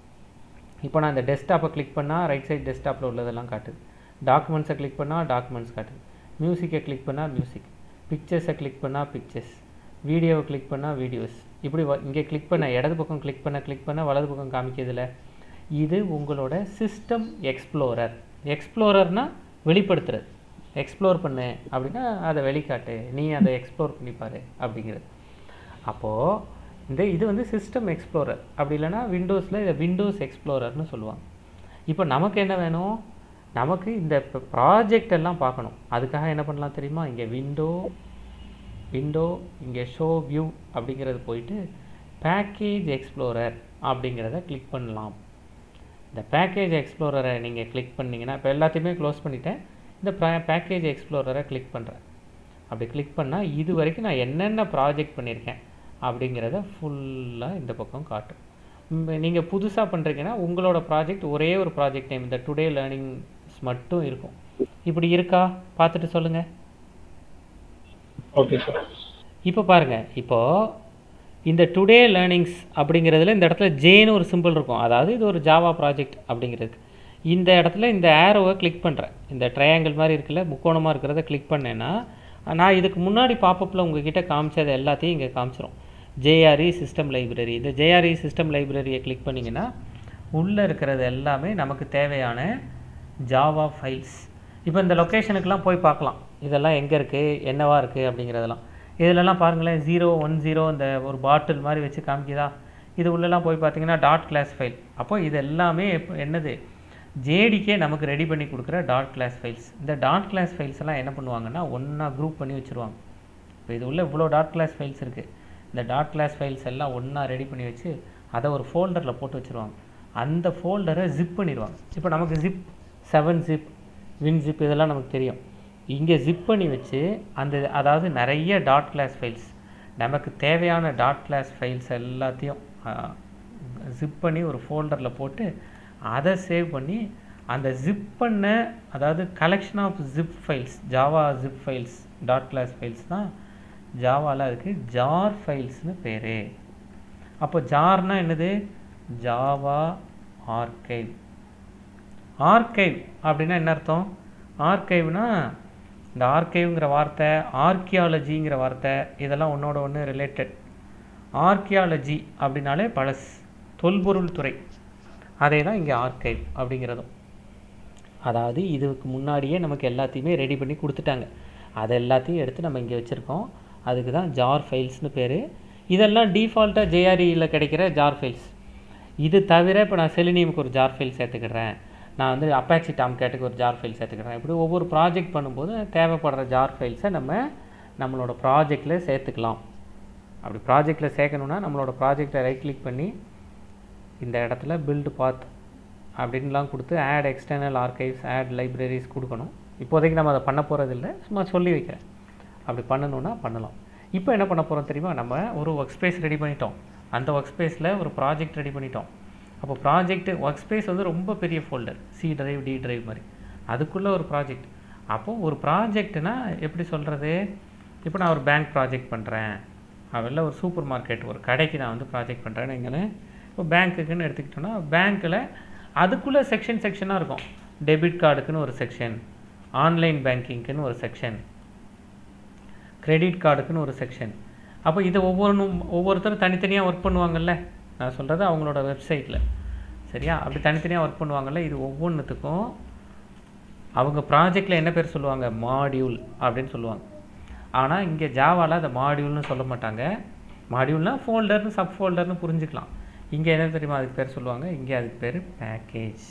இப்போ நான் இந்த டெஸ்க்டாப்பை கிளிக் பண்ணால் ரைட் சைடு டெஸ்க்டாப்பில் உள்ளதெல்லாம் காட்டுது டாக்குமெண்ட்ஸை கிளிக் பண்ணால் டாக்குமெண்ட்ஸ் காட்டுது மியூசிக்கை கிளிக் பண்ணால் மியூசிக் பிக்சர்ஸை கிளிக் பண்ணால் பிக்சர்ஸ் வீடியோவை கிளிக் பண்ணால் வீடியோஸ் இப்படி வ- இங்கே கிளிக் பண்ண இடது பக்கம் கிளிக் பண்ண கிளிக் பண்ண வலது பக்கம் காமிக்கிறதுல இது உங்களோட சிஸ்டம் எக்ஸ்ப்ளோரர் எக்ஸ்ப்ளோரர்னா வெளிப்படுத்துறது எக்ஸ்ப்ளோர் பண்ணு அப்படின்னா அதை வெளிக்காட்டு நீ அதை எக்ஸ்ப்ளோர் பண்ணி பாரு அப்படிங்கிறது அப்போது இந்த இது வந்து சிஸ்டம் எக்ஸ்ப்ளோரர் அப்படி இல்லைன்னா விண்டோஸில் இதை விண்டோஸ் எக்ஸ்ப்ளோரர்னு சொல்லுவாங்க இப்போ நமக்கு என்ன வேணும் நமக்கு இந்த ப்ராஜெக்ட் எல்லாம் பார்க்கணும் அதுக்காக என்ன பண்ணலாம் தெரியுமா இங்கே விண்டோ விண்டோ இங்கே ஷோ வியூ அப்படிங்கிறது போயிட்டு பேக்கேஜ் எக்ஸ்ப்ளோரர் அப்படிங்கிறத கிளிக் பண்ணலாம் இந்த பேக்கேஜ் எக்ஸ்ப்ளோரரை நீங்கள் கிளிக் பண்ணீங்கன்னா இப்போ எல்லாத்தையுமே க்ளோஸ் பண்ணிட்டேன் இந்த பேக்கேஜ் எக்ஸ்ப்ளோரரை கிளிக் பண்ணுறேன் அப்படி கிளிக் பண்ணால் இது வரைக்கும் நான் என்னென்ன ப்ராஜெக்ட் பண்ணியிருக்கேன் அப்படிங்கிறத ஃபுல்லாக இந்த பக்கம் காட்டும் நீங்கள் புதுசாக பண்ணுறீங்கன்னா உங்களோட ப்ராஜெக்ட் ஒரே ஒரு ப்ராஜெக்ட் நேம் இந்த டுடே லேர்னிங்ஸ் மட்டும் இருக்கும் இப்படி இருக்கா பார்த்துட்டு சொல்லுங்கள் ஓகே சார் இப்போ பாருங்க இப்போ இந்த டுடே லேர்னிங்ஸ் அப்படிங்கிறதுல இந்த இடத்துல ஜேன்னு ஒரு சிம்பிள் இருக்கும் அதாவது இது ஒரு ஜாவா ப்ராஜெக்ட் அப்படிங்கிறது இந்த இடத்துல இந்த ஏரோவை கிளிக் பண்ணுறேன் இந்த ட்ரையாங்கிள் மாதிரி இருக்குல்ல முக்கோணமாக இருக்கிறத கிளிக் பண்ணேன்னா நான் இதுக்கு முன்னாடி பாப்பப்பில் உங்ககிட்ட காமிச்சது எல்லாத்தையும் இங்கே காமிச்சிரும் ஜேஆர்இ சிஸ்டம் லைப்ரரி இந்த ஜேஆர்இ சிஸ்டம் லைப்ரரியை கிளிக் பண்ணிங்கன்னா உள்ளே இருக்கிறது எல்லாமே நமக்கு தேவையான ஜாவா ஃபைல்ஸ் இப்போ இந்த லொக்கேஷனுக்கெலாம் போய் பார்க்கலாம் இதெல்லாம் எங்கே இருக்குது என்னவா இருக்குது அப்படிங்கிறதெல்லாம் இதிலெல்லாம் பாருங்களேன் ஜீரோ ஒன் ஜீரோ இந்த ஒரு பாட்டில் மாதிரி வச்சு காமிக்குதா இது உள்ளெல்லாம் போய் பார்த்தீங்கன்னா டாட் கிளாஸ் ஃபைல் அப்போ இது எல்லாமே எப்ப- என்னது ஜேடிக்கே நமக்கு ரெடி பண்ணி கொடுக்குற டாட் கிளாஸ் ஃபைல்ஸ் இந்த டாட் கிளாஸ் ஃபைல்ஸ் எல்லாம் என்ன பண்ணுவாங்கன்னா ஒன்றா குரூப் பண்ணி வச்சுருவாங்க இப்போ இது உள்ள இவ்வளோ டாட் கிளாஸ் ஃபைல்ஸ் இருக்குது இந்த டாட் கிளாஸ் ஃபைல்ஸ் எல்லாம் ஒன்றா ரெடி பண்ணி வச்சு அதை ஒரு ஃபோல்டரில் போட்டு வச்சுருவாங்க அந்த ஃபோல்டரை ஜிப் பண்ணிடுவாங்க இப்போ நமக்கு zip seven zip WinZip இதெல்லாம் நமக்கு தெரியும் இங்கே ஜிப் பண்ணி வச்சு அந்த அதாவது நிறைய டாட் கிளாஸ் ஃபைல்ஸ் நமக்கு தேவையான டாட் கிளாஸ் ஃபைல்ஸ் எல்லாத்தையும் ஜிப் பண்ணி ஒரு ஃபோல்டரில் போட்டு அதை சேவ் பண்ணி அந்த ஜிப் பண்ண அதாவது collection of zip files Java zip files dot class files தான் ஜாவாவில் அதுக்கு ஜார் ஃபைல்ஸ்னு பேர் அப்போ ஜார்னா என்னது ஜாவா ஆர்கைவ் ஆர்கைவ் அப்படின்னா என்ன அர்த்தம் ஆர்கைவ்னா இந்த ஆர்கைவ்ங்கிற வார்த்தை ஆர்கியாலஜிங்கிற வார்த்தை இதெல்லாம் ஒன்றோட ஒன்று ரிலேட்டட் ஆர்கியாலஜி அப்படின்னாலே பழஸ் தொல்பொருள் துறை அதே தான் இங்கே ஆர்கைவ் அப்படிங்கிறதும் அதாவது இதுக்கு முன்னாடியே நமக்கு எல்லாத்தையுமே ரெடி பண்ணி கொடுத்துட்டாங்க அது எல்லாத்தையும் எடுத்து நம்ம இங்கே வச்சுருக்கோம் அதுக்கு தான் ஜார் ஃபைல்ஸ்னு பேர் இதெல்லாம் டிஃபால்ட்டாக ஜேஆர்இயில் கிடைக்கிற ஜார் ஃபைல்ஸ் இது தவிர இப்போ நான் செலினியமுக்கு ஒரு ஜார் ஃபைல் சேர்த்துக்கிறேன் நான் வந்து அப்பாச்சி டாம் கேட்டுக்கு ஒரு ஜார் ஃபைல் சேர்த்துக்கிறேன் இப்படி ஒவ்வொரு ப்ராஜெக்ட் பண்ணும்போது தேவைப்படுற ஜார் ஃபைல்ஸை நம்ம நம்மளோட ப்ராஜெக்டில் சேர்த்துக்கலாம் அப்படி ப்ராஜெக்டில் சேர்க்கணுன்னா நம்மளோட ப்ராஜெக்டை ரைட் கிளிக் பண்ணி இந்த இடத்துல பில்டு பாத் அப்படின்லாம் கொடுத்து add external archives add libraries கொடுக்கணும் இப்போதைக்கு நம்ம அதை பண்ண போகிறதில்ல சும்மா சொல்லி வைக்கிறேன் அப்படி பண்ணணுன்னா பண்ணலாம் இப்போ என்ன பண்ண போகிறோம் தெரியுமா நம்ம ஒரு ஒர்க் ஸ்பேஸ் ரெடி பண்ணிட்டோம் அந்த ஒர்க் ஸ்பேஸில் ஒரு ப்ராஜெக்ட் ரெடி பண்ணிட்டோம் அப்போ ப்ராஜெக்ட் ஒர்க் ஸ்பேஸ் வந்து ரொம்ப பெரிய folder C drive D drive மாதிரி அதுக்குள்ளே ஒரு ப்ராஜெக்ட் அப்போ ஒரு ப்ராஜெக்ட்னா எப்படி சொல்கிறது இப்போ நான் ஒரு பேங்க் ப்ராஜெக்ட் பண்ணுறேன் அதில் ஒரு சூப்பர் மார்க்கெட் ஒரு கடைக்கு நான் வந்து ப்ராஜெக்ட் பண்ணுறேன்னு எங்கே இப்போ பேங்க்குக்குன்னு எடுத்துக்கிட்டோன்னா பேங்க்கில் அதுக்குள்ளே செக்ஷன் செக்ஷனாக இருக்கும் டெபிட் கார்டுக்குன்னு ஒரு செக்ஷன் ஆன்லைன் பேங்கிங்க்குன்னு ஒரு செக்ஷன் கிரெடிட் கார்டுக்குன்னு ஒரு செக்ஷன் அப்போ இதை ஒவ்வொன்றும் ஒவ்வொருத்தரும் தனித்தனியாக ஒர்க் பண்ணுவாங்கல்ல நான் சொல்கிறது அவங்களோட வெப்சைட்டில் சரியா அப்படி தனித்தனியாக ஒர்க் பண்ணுவாங்கல்ல இது ஒவ்வொன்றுத்துக்கும் அவங்க ப்ராஜெக்டில் என்ன பேர் சொல்லுவாங்க மாடியூல் அப்படின்னு சொல்லுவாங்க ஆனால் இங்கே ஜாவாவில் அதை மாடியூல்னு சொல்ல மாட்டாங்க மாடியூல்னா ஃபோல்டர்னு சப் ஃபோல்டர்னு புரிஞ்சுக்கலாம் இங்கே என்ன தெரியுமா அதுக்கு பேர் சொல்லுவாங்க இங்கே அதுக்கு பேர் பேக்கேஜ்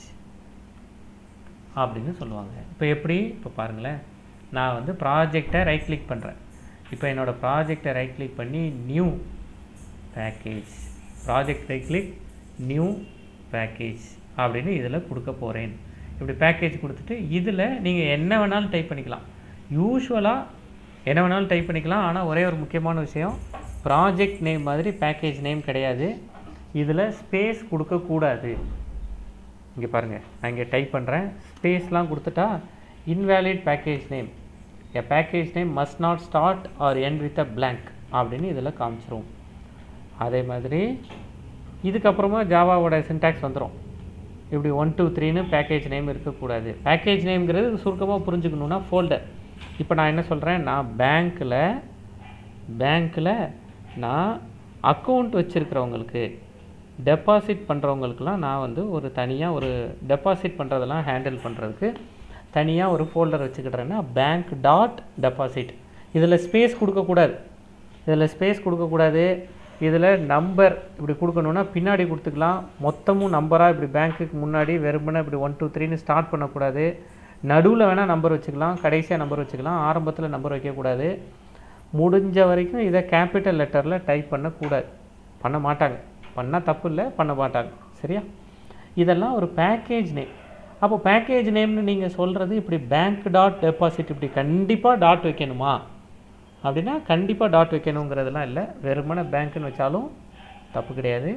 அப்படின்னு சொல்லுவாங்க இப்போ எப்படி இப்போ பாருங்களேன் நான் வந்து ப்ராஜெக்டை ரைட் கிளிக் பண்ணுறேன் இப்போ என்னோடய ப்ராஜெக்டை ரைட் கிளிக் பண்ணி new package project right click new package அப்படின்னு இதில் கொடுக்க போகிறேன் இப்படி பேக்கேஜ் கொடுத்துட்டு இதில் நீங்கள் என்ன வேணாலும் டைப் பண்ணிக்கலாம் யூஸ்வலாக என்ன வேணாலும் டைப் பண்ணிக்கலாம் ஆனால் ஒரே ஒரு முக்கியமான விஷயம் ப்ராஜெக்ட் நேம் மாதிரி பேக்கேஜ் நேம் கிடையாது இதில் ஸ்பேஸ் கொடுக்கக்கூடாது இங்கே பாருங்கள் நான் இங்கே டைப் பண்ணுறேன் ஸ்பேஸ்லாம் கொடுத்துட்டா invalid package name a package name must not start or end with a blank அப்படின்னு இதில் காமிச்சிரும் அதே மாதிரி இதுக்கப்புறமா ஜாவாவோட சின்டாக்ஸ் வந்துடும் இப்படி ஒன் டூ த்ரீன்னு பேக்கேஜ் நேம் இருக்கக்கூடாது பேக்கேஜ் நேம்ங்கிறது சுருக்கமாக புரிஞ்சுக்கணுன்னா ஃபோல்டர் இப்போ நான் என்ன சொல்கிறேன் நான் பேங்க்கில் பேங்க்கில் நான் அக்கௌண்ட் வச்சுருக்கிறவங்களுக்கு டெபாசிட் பண்ணுறவங்களுக்குலாம் நான் வந்து ஒரு தனியாக ஒரு டெபாசிட் பண்ணுறதெல்லாம் ஹேண்டில் பண்ணுறதுக்கு தனியாக ஒரு ஃபோல்டர் வச்சுக்கிட்றேன்னா பேங்க் டாட் டெபாசிட் இதில் ஸ்பேஸ் கொடுக்கக்கூடாது இதில் ஸ்பேஸ் கொடுக்கக்கூடாது இதில் நம்பர் இப்படி கொடுக்கணுன்னா பின்னாடி கொடுத்துக்கலாம் மொத்தமும் நம்பராக இப்படி பேங்க்குக்கு முன்னாடி வெறுமனே இப்படி ஒன் டூ த்ரீன்னு ஸ்டார்ட் பண்ணக்கூடாது நடுவில் வேணால் நம்பர் வச்சுக்கலாம் கடைசியாக நம்பர் வச்சுக்கலாம் ஆரம்பத்தில் நம்பர் வைக்கக்கூடாது முடிஞ்ச வரைக்கும் இதை கேபிட்டல் லெட்டரில் டைப் பண்ணக்கூடாது பண்ண மாட்டாங்க பண்ணால் தப்பு இல்லை பண்ண மாட்டாங்க சரியா இதெல்லாம் ஒரு பேக்கேஜ் நேம் அப்போ பேக்கேஜ் நேம்னு நீங்கள் சொல்கிறது இப்படி பேங்க் டாட் டெபாசிட் இப்படி கண்டிப்பாக டாட் வைக்கணுமா அப்படின்னா கண்டிப்பாக டாட் வைக்கணுங்கிறதெல்லாம் இல்லை வெறுமனே பேங்க்குன்னு வச்சாலும் தப்பு கிடையாது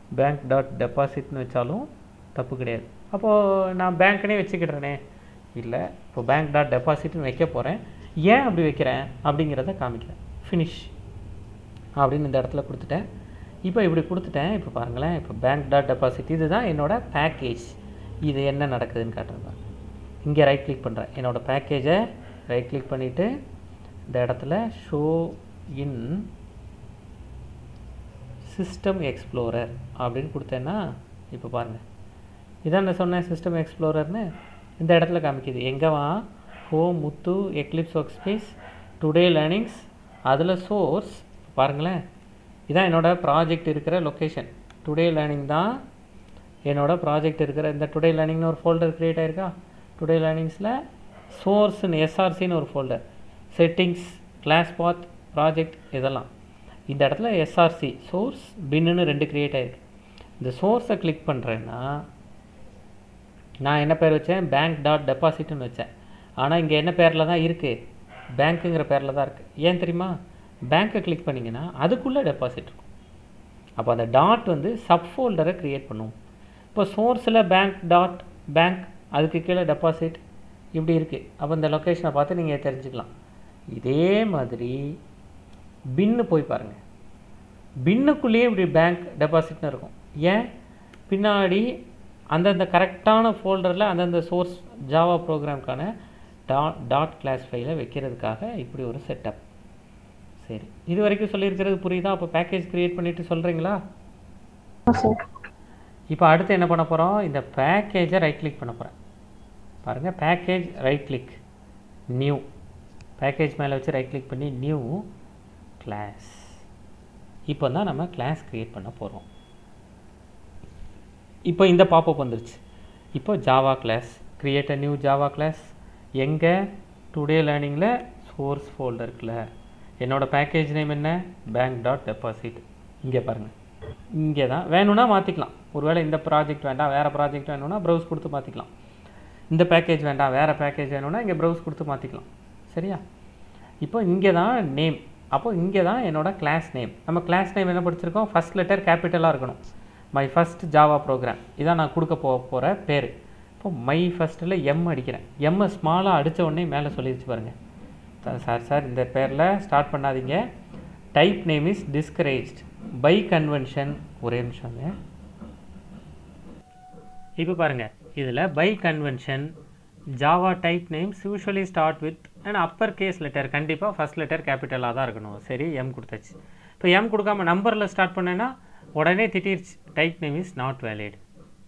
பேங்க் டாட் டெபாசிட்னு வச்சாலும் தப்பு கிடையாது அப்போது நான் பேங்க்னே வச்சுக்கிடுறேனே இல்லை இப்போ பேங்க் டாட் டெபாசிட்னு வைக்க போகிறேன் ஏன் அப்படி வைக்கிறேன் அப்படிங்கிறத காமிக்கிறேன் ஃபினிஷ் அப்படின்னு இந்த இடத்துல கொடுத்துட்டேன் இப்போ இப்படி கொடுத்துட்டேன் இப்போ பாருங்களேன் இப்போ பேங்க் டாட் டெபாசிட் இதுதான் என்னோட பேக்கேஜ் இது என்ன நடக்குதுன்னு காட்டுறது இங்கே ரைட் கிளிக் பண்ணுறேன் என்னோட பேக்கேஜை ரைட் கிளிக் பண்ணிவிட்டு இந்த இடத்துல ஷோ இன் சிஸ்டம் எக்ஸ்ப்ளோரர் அப்படின்னு கொடுத்தேன்னா இப்போ பாருங்கள் இதான் நான் சொன்னேன் சிஸ்டம் எக்ஸ்ப்ளோரர்னு இந்த இடத்துல காமிக்குது எங்கேவா home Muthu Eclipse workspace today learnings அதில் சோர்ஸ் பாருங்களேன் இதான் என்னோட ப்ராஜெக்ட் இருக்கிற லொக்கேஷன் டுடே லேர்னிங் தான் என்னோட ப்ராஜெக்ட் இருக்கிற இந்த டுடே லேர்னிங்னு ஒரு ஃபோல்டர் க்ரியேட் ஆயிருக்கா டுடே லேர்னிங்ஸில் சோர்ஸ்னு எஸ்ஆர்சின்னு ஒரு folder settings class path project இதெல்லாம் இந்த இடத்துல எஸ்ஆர்சி சோர்ஸ் பின்னு ரெண்டு க்ரியேட் ஆயிருக்கு இந்த சோர்ஸை கிளிக் பண்ணுறேன்னா நான் என்ன பேர் வச்சேன் பேங்க் டாட் டெபாசிட்னு வச்சேன் ஆனால் இங்கே என்ன பேரில் தான் இருக்குது பேங்க்குங்கிற பேரில் தான் இருக்குது ஏன் தெரியுமா பேங்க்கை கிளிக் பண்ணிங்கன்னா அதுக்குள்ளே டெபாசிட் இருக்கும் அப்போ அந்த டாட் வந்து சப் ஃபோல்டரை க்ரியேட் பண்ணும் இப்போ சோர்ஸில் பேங்க் டாட் பேங்க் அதுக்கு கீழே டெபாசிட் இப்படி இருக்குது அப்போ இந்த லொக்கேஷனை பார்த்து நீங்கள் தெரிஞ்சுக்கலாம் இதே மாதிரி பின்னு போய் பாருங்கள் பின்னுக்குள்ளேயே இப்படி பேங்க் டெபாசிட்னு இருக்கும் ஏன் பின்னாடி அந்தந்த கரெக்டான ஃபோல்டரில் அந்தந்த சோர்ஸ் ஜாவா ப்ரோக்ராம்க்கான டாட் டாட் கிளாஸ் ஃபைலை வைக்கிறதுக்காக இப்படி ஒரு செட்டப் சரி இது வரைக்கும் சொல்லியிருக்கிறது புரியுதா அப்போ பேக்கேஜ் க்ரியேட் பண்ணிவிட்டு சொல்கிறீங்களா சார் இப்போ அடுத்து என்ன பண்ண போகிறோம் இந்த பேக்கேஜை ரைட் கிளிக் பண்ண போகிறேன் பாருங்கள் package right click new package மேலே வச்சு ரைட் கிளிக் பண்ணி நியூ கிளாஸ் இப்போ தான் நம்ம கிளாஸ் க்ரியேட் பண்ண போகிறோம் இப்போ இந்த பாப்பப் வந்துருச்சு இப்போ Java class create a new Java class எங்கே டுடே லேர்னிங்கில் சோர்ஸ் ஃபோல்டருக்குள்ள என்னோட பேக்கேஜ் நேம் என்ன பேங்க் டாட் டெபாசிட் இங்கே பாருங்கள் இங்கே தான் வேணும்னா மாற்றிக்கலாம் ஒருவேளை இந்த ப்ராஜெக்ட் வேண்டாம் வேறு ப்ராஜெக்ட் வேணும்னா ப்ரௌஸ் கொடுத்து மாற்றிக்கலாம் இந்த பேக்கேஜ் வேண்டாம் வேறு பேக்கேஜ் வேணும்னா இங்கே ப்ரௌஸ் கொடுத்து மாற்றிக்கலாம் சரியா இப்போ இங்கே தான் நேம் அப்போ இங்கே தான் என்னோட கிளாஸ் நேம் நம்ம கிளாஸ் நேம் என்ன படிச்சிருக்கோம் ஃபஸ்ட் லெட்டர் கேபிட்டலாக இருக்கணும் மை ஃபஸ்ட் ஜாவா ப்ரோக்ராம் இதான் நான் கொடுக்க போ போகிற பேர் இப்போ மை ஃபஸ்ட்டில் எம் அடிக்கிறேன் எம்மை ஸ்மாலாக அடித்த உடனே மேலே சொல்லிடுச்சு பாருங்கள் த- சார் சார் இந்த பேரில் ஸ்டார்ட் பண்ணாதீங்க type name is discouraged by convention ஒரே நிமிஷங்க இப்போ பாருங்கள் இதில் by convention Java type names usually start with and upper case letter கண்டிப்பாக ஃபர்ஸ்ட் லெட்டர் கேபிட்டலாக தான் இருக்கணும் சரி எம் கொடுத்தாச்சு இப்போ எம் கொடுக்காம நம்பரில் ஸ்டார்ட் பண்ணேன்னா உடனே திட்டிருச்சு type name is not valid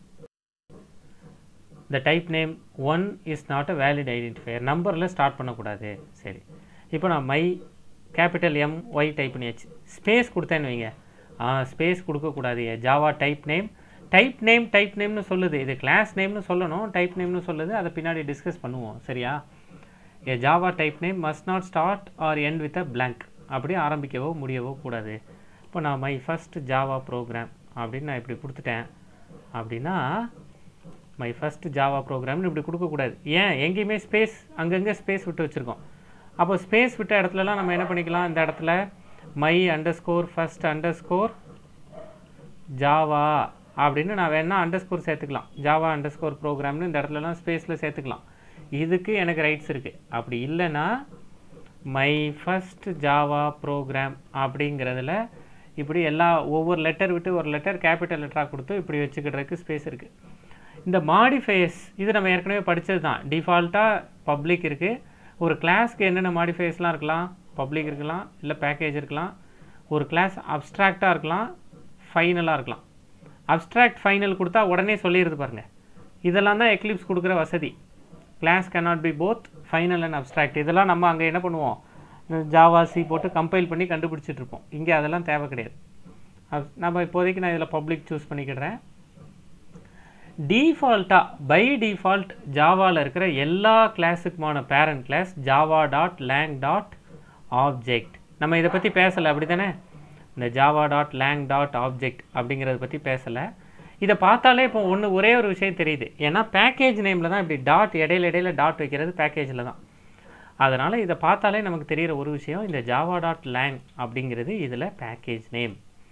the type name 1 is not a valid identifier நம்பரில் ஸ்டார்ட் பண்ணக்கூடாது சரி இப்போ நான் my capital M Y type பண்ணியாச்சு ஸ்பேஸ் கொடுத்தேன்னு வைங்க ஆ ஸ்பேஸ் கொடுக்கக்கூடாது Java type name type name type நேம்னு சொல்லுது இது கிளாஸ் நேம்னு சொல்லணும் டைப் நேம்னு சொல்லுது அதை பின்னாடி டிஸ்கஸ் பண்ணுவோம் சரியா a Java type name must not start or end with a blank அப்படி ஆரம்பிக்கவோ முடியவோ கூடாது இப்போ நான் மை ஃபஸ்ட் ஜாவா ப்ரோக்ராம் அப்படின்னு நான் இப்படி கொடுத்துட்டேன் அப்படின்னா மை ஃபஸ்ட் ஜாவா ப்ரோக்ராம்னு இப்படி கொடுக்கக்கூடாது ஏன் எங்கேயுமே ஸ்பேஸ் அங்கங்கே ஸ்பேஸ் விட்டு வச்சுருக்கோம் அப்போ ஸ்பேஸ் விட்ட இடத்துலலாம் நம்ம என்ன பண்ணிக்கலாம் இந்த இடத்துல my underscore first underscore Java அப்படின்னு நான் வேணா அண்டர் ஸ்கோர் சேர்த்துக்கலாம் ஜாவா அண்டர் ஸ்கோர் ப்ரோக்ராம்னு இந்த இடத்துலலாம் ஸ்பேஸில் சேர்த்துக்கலாம் இதுக்கு எனக்கு ரைட்ஸ் இருக்குது அப்படி இல்லைன்னா மை ஃபஸ்ட் ஜாவா ப்ரோக்ராம் அப்படிங்கிறதுல இப்படி எல்லா ஒவ்வொரு லெட்டர் விட்டு ஒரு லெட்டர் கேபிட்டல் லெட்டராக கொடுத்து இப்படி வச்சுக்கிறதுக்கு ஸ்பேஸ் இருக்குது இந்த மாடிஃபையர்ஸ் இது நம்ம ஏற்கனவே படித்தது தான் டிஃபால்ட்டாக பப்ளிக் இருக்குது ஒரு கிளாஸ்க்கு என்னென்ன மாடிஃபையர்ஸ்லாம் இருக்கலாம் பப்ளிக் இருக்கலாம் இல்லை பேக்கேஜ் இருக்கலாம் ஒரு கிளாஸ் அப்ஸ்ட்ராக்டாக இருக்கலாம் ஃபைனலாக இருக்கலாம் அப்ஸ்ட்ராக்ட் ஃபைனல் கொடுத்தா உடனே சொல்லிடுது பாருங்க இதெல்லாம் தான் எக்லிப்ஸ் கொடுக்குற வசதி class cannot be both final and abstract இதெல்லாம் நம்ம அங்கே என்ன பண்ணுவோம் ஜாவா சி போட்டு கம்பைல் பண்ணி கண்டுபிடிச்சிட்டு இருப்போம் இங்கே அதெல்லாம் தேவை கிடையாது அப்- நம்ம இப்போதைக்கு நான் இதில் பப்ளிக் சூஸ் பண்ணிக்கிடுறேன் டிஃபால்ட்டாக பை டிஃபால்ட் ஜாவாவில் இருக்கிற எல்லா கிளாஸுக்குமான parent class Java dot lang dot object நம்ம இதை பற்றி பேசலை அப்படி தானே இந்த Java dot lang dot object அப்படிங்கிறத பற்றி பேசலை இதை பார்த்தாலே இப்போ ஒன்று ஒரே ஒரு விஷயம் தெரியுது ஏன்னா பேக்கேஜ் நேமில் தான் இப்படி டாட் இடையில இடையில டாட் வைக்கிறது பேக்கேஜில் தான் அதனால் இதை பார்த்தாலே நமக்கு தெரிகிற ஒரு விஷயம் இந்த ஜாவா டாட் லேங் அப்படிங்கிறது இதில் பேக்கேஜ் நேம்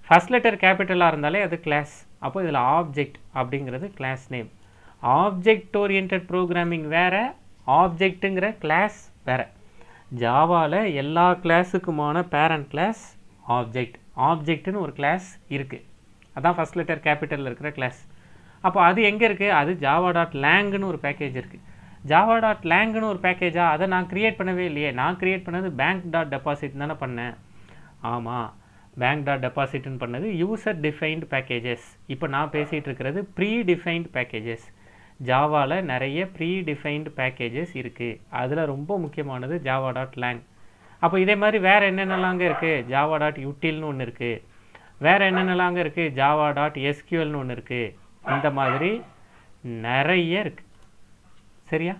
ஃபர்ஸ்ட் லெட்டர் கேபிட்டலாக இருந்தாலே அது கிளாஸ் அப்போ இதில் ஆப்ஜெக்ட் அப்படிங்கிறது class name object oriented programming வேறு ஆப்ஜெக்ட்டுங்கிற கிளாஸ் வேறு ஜாவாவில் எல்லா கிளாஸுக்குமான பேரண்ட் கிளாஸ் ஆப்ஜெக்ட் ஆப்ஜெக்ட்னு ஒரு கிளாஸ் இருக்குது அதான் ஃபர்ஸ்ட் லெட்டர் கேபிட்டலில் இருக்கிற கிளாஸ் அப்போ அது எங்கே இருக்குது அது ஜாவா டாட் லேங்குன்னு ஒரு பேக்கேஜ் இருக்குது ஜாவா டாட் லேங்குன்னு ஒரு பேக்கேஜா அதை நான் க்ரியேட் பண்ணவே இல்லையே நான் க்ரியேட் பண்ணது பேங்க் டாட் டெபாசிட் தானே பண்ணேன் ஆமாம் பேங்க் டாட் டெபாசிட்னு பண்ணது யூசர் டிஃபைன்டு பேக்கேஜஸ் இப்போ நான் பேசிகிட்டு இருக்கிறது ப்ரீ டிஃபைன்டு பேக்கேஜஸ் ஜாவாவில் நிறைய ப்ரீ டிஃபைன்டு பேக்கேஜஸ் இருக்குது அதில் ரொம்ப முக்கியமானது ஜாவா டாட் லேங் அப்போ இதே மாதிரி வேறு என்னென்னலாங்க இருக்குது ஜாவா டாட் யூட்டில்னு ஒன்று இருக்குது வேறு என்னென்னலாங்க இருக்குது ஜாவா டாட் எஸ்கியூஎல்னு ஒன்று இருக்குது இந்த மாதிரி நிறைய இருக்குது சரியா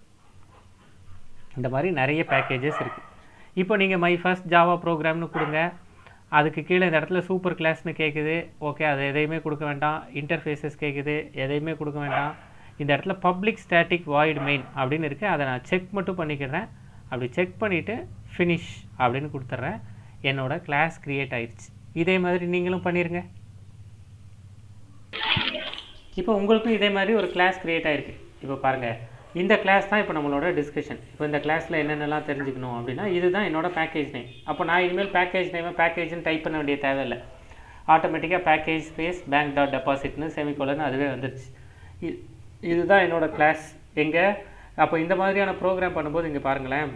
இந்த மாதிரி நிறைய பேக்கேஜஸ் இருக்குது இப்போ நீங்கள் மை ஃபர்ஸ்ட் ஜாவா ப்ரோக்ராம்னு கொடுங்க அதுக்கு கீழே இந்த இடத்துல சூப்பர் கிளாஸ்னு கேட்குது ஓகே அது எதையுமே கொடுக்க வேண்டாம் இன்டர்ஃபேஸஸ் கேட்குது எதையுமே கொடுக்க வேண்டாம் இந்த இடத்துல பப்ளிக் ஸ்டாட்டிக் வாய்டு மெயின் அப்படின்னு இருக்குது அதை நான் செக் மட்டும் பண்ணிக்கிறேன் அப்படி செக் பண்ணிவிட்டு ஃபினிஷ் அப்படின்னு கொடுத்துட்றேன் என்னோட கிளாஸ் க்ரியேட் ஆயிடுச்சு இதே மாதிரி நீங்களும் பண்ணிடுங்க இப்போ உங்களுக்கும் இதே மாதிரி ஒரு கிளாஸ் க்ரியேட் ஆயிருக்கு இப்போ பாருங்கள் இந்த கிளாஸ் தான் இப்போ நம்மளோட டிஸ்கஷன் இப்போ இந்த கிளாஸில் என்னென்னலாம் தெரிஞ்சுக்கணும் அப்படின்னா இதுதான் என்னோட பேக்கேஜ் நேம் அப்போ நான் இனிமேல் பேக்கேஜ் நேமை பேக்கேஜ்னு டைப் பண்ண வேண்டிய தேவையில்லை ஆட்டோமேட்டிக்காக பேக்கேஜ் ஸ்பேஸ் பேங்க் டாட் டெபாசிட்னு செமிகோலன்னு அதுவே வந்துருச்சு இ- இதுதான் என்னோட கிளாஸ் எங்கே அப்போ இந்த மாதிரியான ப்ரோக்ராம் பண்ணும்போது இங்கே பாருங்களேன்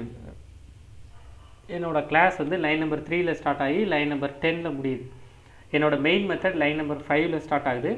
என்னோட கிளாஸ் வந்து லைன் நம்பர் த்ரீல ஸ்டார்ட் ஆகி லைன் நம்பர் டென்னில் முடியுது என்னோட மெயின் மெத்தட் லைன் நம்பர் ஃபைவ்ல ஸ்டார்ட் ஆகுது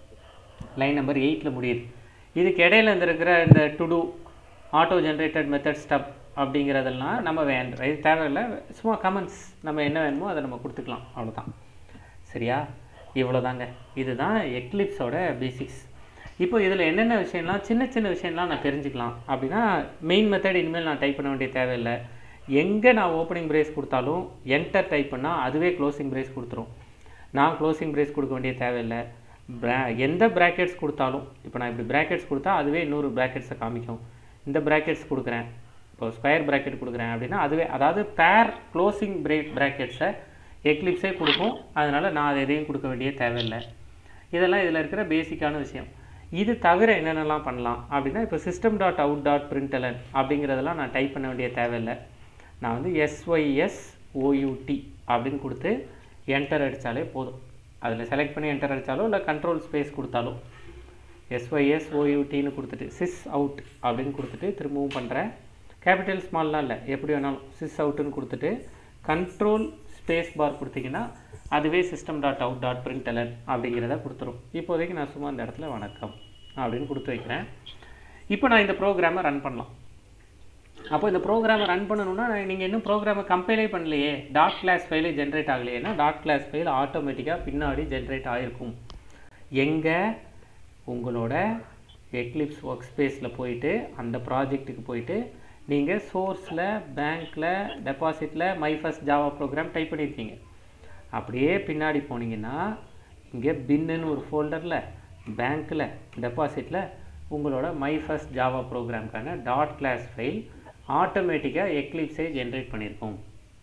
லைன் நம்பர் எயிட்டில் முடியுது இதுக்கு இடையில இருந்திருக்கிற இந்த TODO auto generated method stub அப்படிங்கிறதெல்லாம் நம்ம வேண்டாம் இது தேவையில்லை சும்மா கமெண்ட்ஸ் நம்ம என்ன வேணுமோ அதை நம்ம கொடுத்துக்கலாம் அவ்வளோதான் சரியா இவ்வளோதாங்க இதுதான் எக்லிப்ஸோட பேசிக்ஸ் இப்போ இதில் என்னென்ன விஷயம்லாம் சின்ன சின்ன விஷயம்லாம் நான் தெரிஞ்சுக்கலாம் அப்படின்னா மெயின் மெத்தட் இனிமேல் நான் டைப் பண்ண வேண்டிய தேவையில்லை எங்கே நான் ஓப்பனிங் பிரேஸ் கொடுத்தாலும் என்டர் டைப் பண்ணால் அதுவே க்ளோசிங் பிரேஸ் கொடுத்துரும் நான் க்ளோசிங் பிரேஸ் கொடுக்க வேண்டிய தேவையில்லை ப்ரா எந்த ப்ராக்கெட்ஸ் கொடுத்தாலும் இப்போ நான் இப்படி ப்ராக்கெட்ஸ் கொடுத்தா அதுவே இன்னொரு ப்ராக்கெட்ஸை காமிக்கும் இந்த ப்ராக்கெட்ஸ் கொடுக்குறேன் இப்போ ஸ்கொயர் ப்ராக்கெட் கொடுக்குறேன் அப்படின்னா அதுவே அதாவது பேர் க்ளோசிங் பிரேக் ப்ராக்கெட்ஸை எக்லிப்ஸே கொடுக்கும் அதனால் நான் அதை எதையும் கொடுக்க வேண்டிய தேவையில்லை இதெல்லாம் இதில் இருக்கிற பேசிக்கான விஷயம் இது தவிர என்னென்னலாம் பண்ணலாம் அப்படின்னா இப்போ system dot out dot println அப்படிங்கிறதெல்லாம் நான் டைப் பண்ண வேண்டிய தேவையில்லை நான் வந்து எஸ்ஒய்எஸ் ஓயூடி அப்படின்னு கொடுத்து என்டர் அடித்தாலே போதும் அதில் செலக்ட் பண்ணி என்டர் அடித்தாலோ இல்லை கண்ட்ரோல் ஸ்பேஸ் கொடுத்தாலோ எஸ்ஒய்எஸ் ஓயூடின்னு கொடுத்துட்டு சிஸ் அவுட் அப்படின்னு கொடுத்துட்டு திரும்பவும் பண்ணுறேன் கேபிட்டல் ஸ்மால்லாம் இல்லை எப்படி வேணாலும் சிஸ் அவுட்டுன்னு கொடுத்துட்டு கண்ட்ரோல் ஸ்பேஸ் பார் கொடுத்தீங்கன்னா அதுவே system dot out dot println அப்படிங்கிறத கொடுத்துரும் இப்போதைக்கு நான் சும்மா இந்த இடத்துல வணக்கம் அப்படின்னு கொடுத்து வைக்கிறேன் இப்போ நான் இந்த ப்ரோக்ராமை ரன் பண்ணலாம் அப்போ இந்த ப்ரோக்ராமை ரன் பண்ணணும்னா நீங்கள் இன்னும் ப்ரோக்ராமை கம்பைலே பண்ணலையே டாட் கிளாஸ் ஃபைலே ஜென்ரேட் ஆகலையேன்னா டாட் கிளாஸ் ஃபைல் ஆட்டோமேட்டிக்காக பின்னாடி ஜென்ரேட் ஆகிருக்கும் எங்கே உங்களோட எக்லிப்ஸ் ஒர்க் ஸ்பேஸில் போயிட்டு அந்த ப்ராஜெக்ட்டுக்கு போயிட்டு நீங்கள் சோர்ஸில் பேங்க்கில் டெபாசிட்டில் my first Java program type பண்ணியிருக்கீங்க அப்படியே பின்னாடி போனீங்கன்னா இங்கே பின்னுன்னு ஒரு ஃபோல்டரில் பேங்க்கில் டெபாசிட்டில் உங்களோட மை ஃபர்ஸ்ட் ஜாவா ப்ரோக்ராம்க்கான டாட் கிளாஸ் ஃபைல் ஆட்டோமேட்டிக்காக எக்லிப்ஸே ஜென்ரேட் பண்ணியிருக்கோம்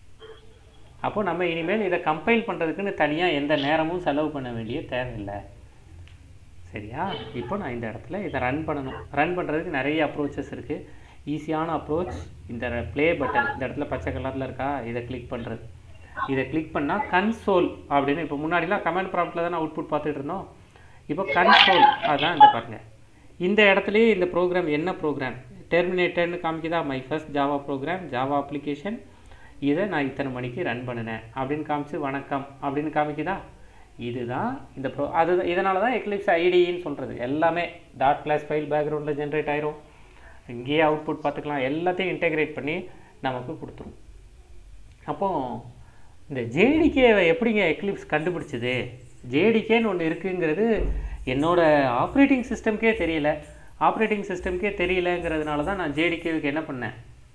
அப்போ நம்ம இனிமேல் இதை கம்பைல் பண்ணுறதுக்குன்னு தனியாக எந்த நேரமும் செலவு பண்ண வேண்டிய தேவையில்லை சரியா இப்போ நான் இந்த இடத்துல இதை ரன் பண்ணணும் ரன் பண்ணுறதுக்கு நிறைய அப்ரோச்சஸ் இருக்குது ஈஸியான அப்ரோச் இந்த ப்ளே பட்டன் இந்த இடத்துல பச்சை கலரில் இருக்கா இதை கிளிக் பண்ணுறது இதை கிளிக் பண்ணால் கன்சோல் அப்படின்னு இப்போ முன்னாடிலாம் கமெண்ட் ப்ராப்ளத்தில் தான் அவுட்புட் பார்த்துட்டு இருந்தோம் இப்போ கன்சோல் அதான் இந்த பாருங்க இந்த இடத்துலயே இந்த ப்ரோக்ராம் என்ன ப்ரோக்ராம் டெர்மினேட்டர்னு காமிக்குதா my first Java program Java application இதை நான் இத்தனை மணிக்கு ரன் பண்ணினேன் அப்படின்னு காமிச்சு வணக்கம் அப்படின்னு காமிக்குதா இதுதான் இந்த ப்ரோ அது இதனால தான் எக்லிப்ஸ் ஐடின்னு சொல்கிறது எல்லாமே டாட் கிளாஸ் ஃபைல் பேக்ரவுண்டில் ஜென்ரேட் ஆயிரும் இங்கேயே அவுட்புட் பார்த்துக்கலாம் எல்லாத்தையும் இன்டெகிரேட் பண்ணி நமக்கு கொடுத்துரும் அப்போ இந்த ஜேடிகேவை எப்படிங்க எக்லிப்ஸ் கண்டுபிடிச்சது ஜேடிகேன்னு ஒன்று இருக்குங்கிறது என்னோட ஆப்ரேட்டிங் சிஸ்டம்க்கே தெரியல ஆப்ரேட்டிங் சிஸ்டம்க்கே தெரியலங்கிறதுனால தான் நான் ஜேடிகேவுக்கு என்ன பண்ணேன்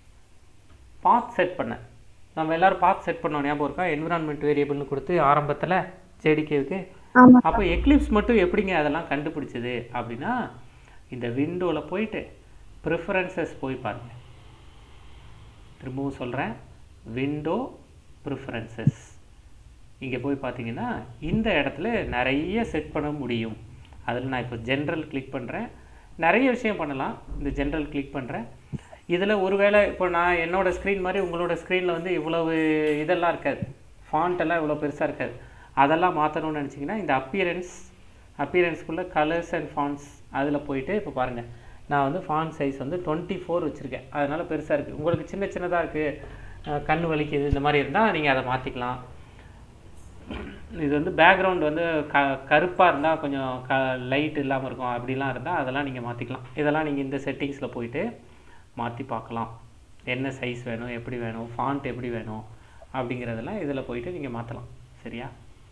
பாத் செட் பண்ணேன் நம்ம எல்லாரும் பாத் செட் பண்ணோம் ஞாபகம் இருக்கா என்விரான்மெண்ட் வேரியபிள்னு கொடுத்து ஆரம்பத்தில் ஜேடிகேவுக்கு ஆமா அப்போ எக்லிப்ஸ் மட்டும் எப்படிங்க அதெல்லாம் கண்டுபிடிச்சது அப்படின்னா இந்த விண்டோவில் போயிட்டு ப்ரிஃபரன்சஸ் போய் பாருங்க திரும்பவும் சொல்கிறேன் விண்டோ ப்ரிஃபரன்சஸ் இங்கே போய் பார்த்தீங்கன்னா இந்த இடத்துல நிறைய செட் பண்ண முடியும் அதில் நான் இப்போ ஜென்ரல் கிளிக் பண்ணுறேன் நிறைய விஷயம் பண்ணலாம் இந்த ஜென்ரல் கிளிக் பண்ணுறேன் இதில் ஒருவேளை இப்போ நான் என்னோட ஸ்க்ரீன் மாதிரி உங்களோட ஸ்க்ரீனில் வந்து இவ்வளவு இதெல்லாம் இருக்காது ஃபாண்ட் எல்லாம் இவ்வளோ பெருசாக இருக்காது அதெல்லாம் மாற்றணும்னு நினச்சிங்கன்னா இந்த அப்பியரன்ஸ் அப்பியரன்ஸ்குள்ளே கலர்ஸ் அண்ட் ஃபாண்ட்ஸ் அதில் போயிட்டு இப்போ பாருங்கள் நான் வந்து ஃபாண்ட் சைஸ் வந்து டுவெண்ட்டி ஃபோர் வச்சுருக்கேன் அதனால் பெருசாக இருக்குது உங்களுக்கு சின்ன சின்னதாக இருக்குது கண் வலிக்குது இந்த மாதிரி இருந்தால் நீங்கள் அதை மாற்றிக்கலாம் இது வந்து பேக்ரவுண்ட் வந்து க கருப்பாக இருந்தால் கொஞ்சம் க லைட் இல்லாமல் இருக்கும் அப்படிலாம் இருந்தால் அதெல்லாம் நீங்கள் மாற்றிக்கலாம் இதெல்லாம் நீங்கள் இந்த செட்டிங்ஸில் போயிட்டு மாற்றி பார்க்கலாம் என்ன சைஸ் வேணும் எப்படி வேணும் ஃபாண்ட் எப்படி வேணும் அப்படிங்கிறதெல்லாம் இதில் போயிட்டு நீங்கள் மாற்றலாம் சரியா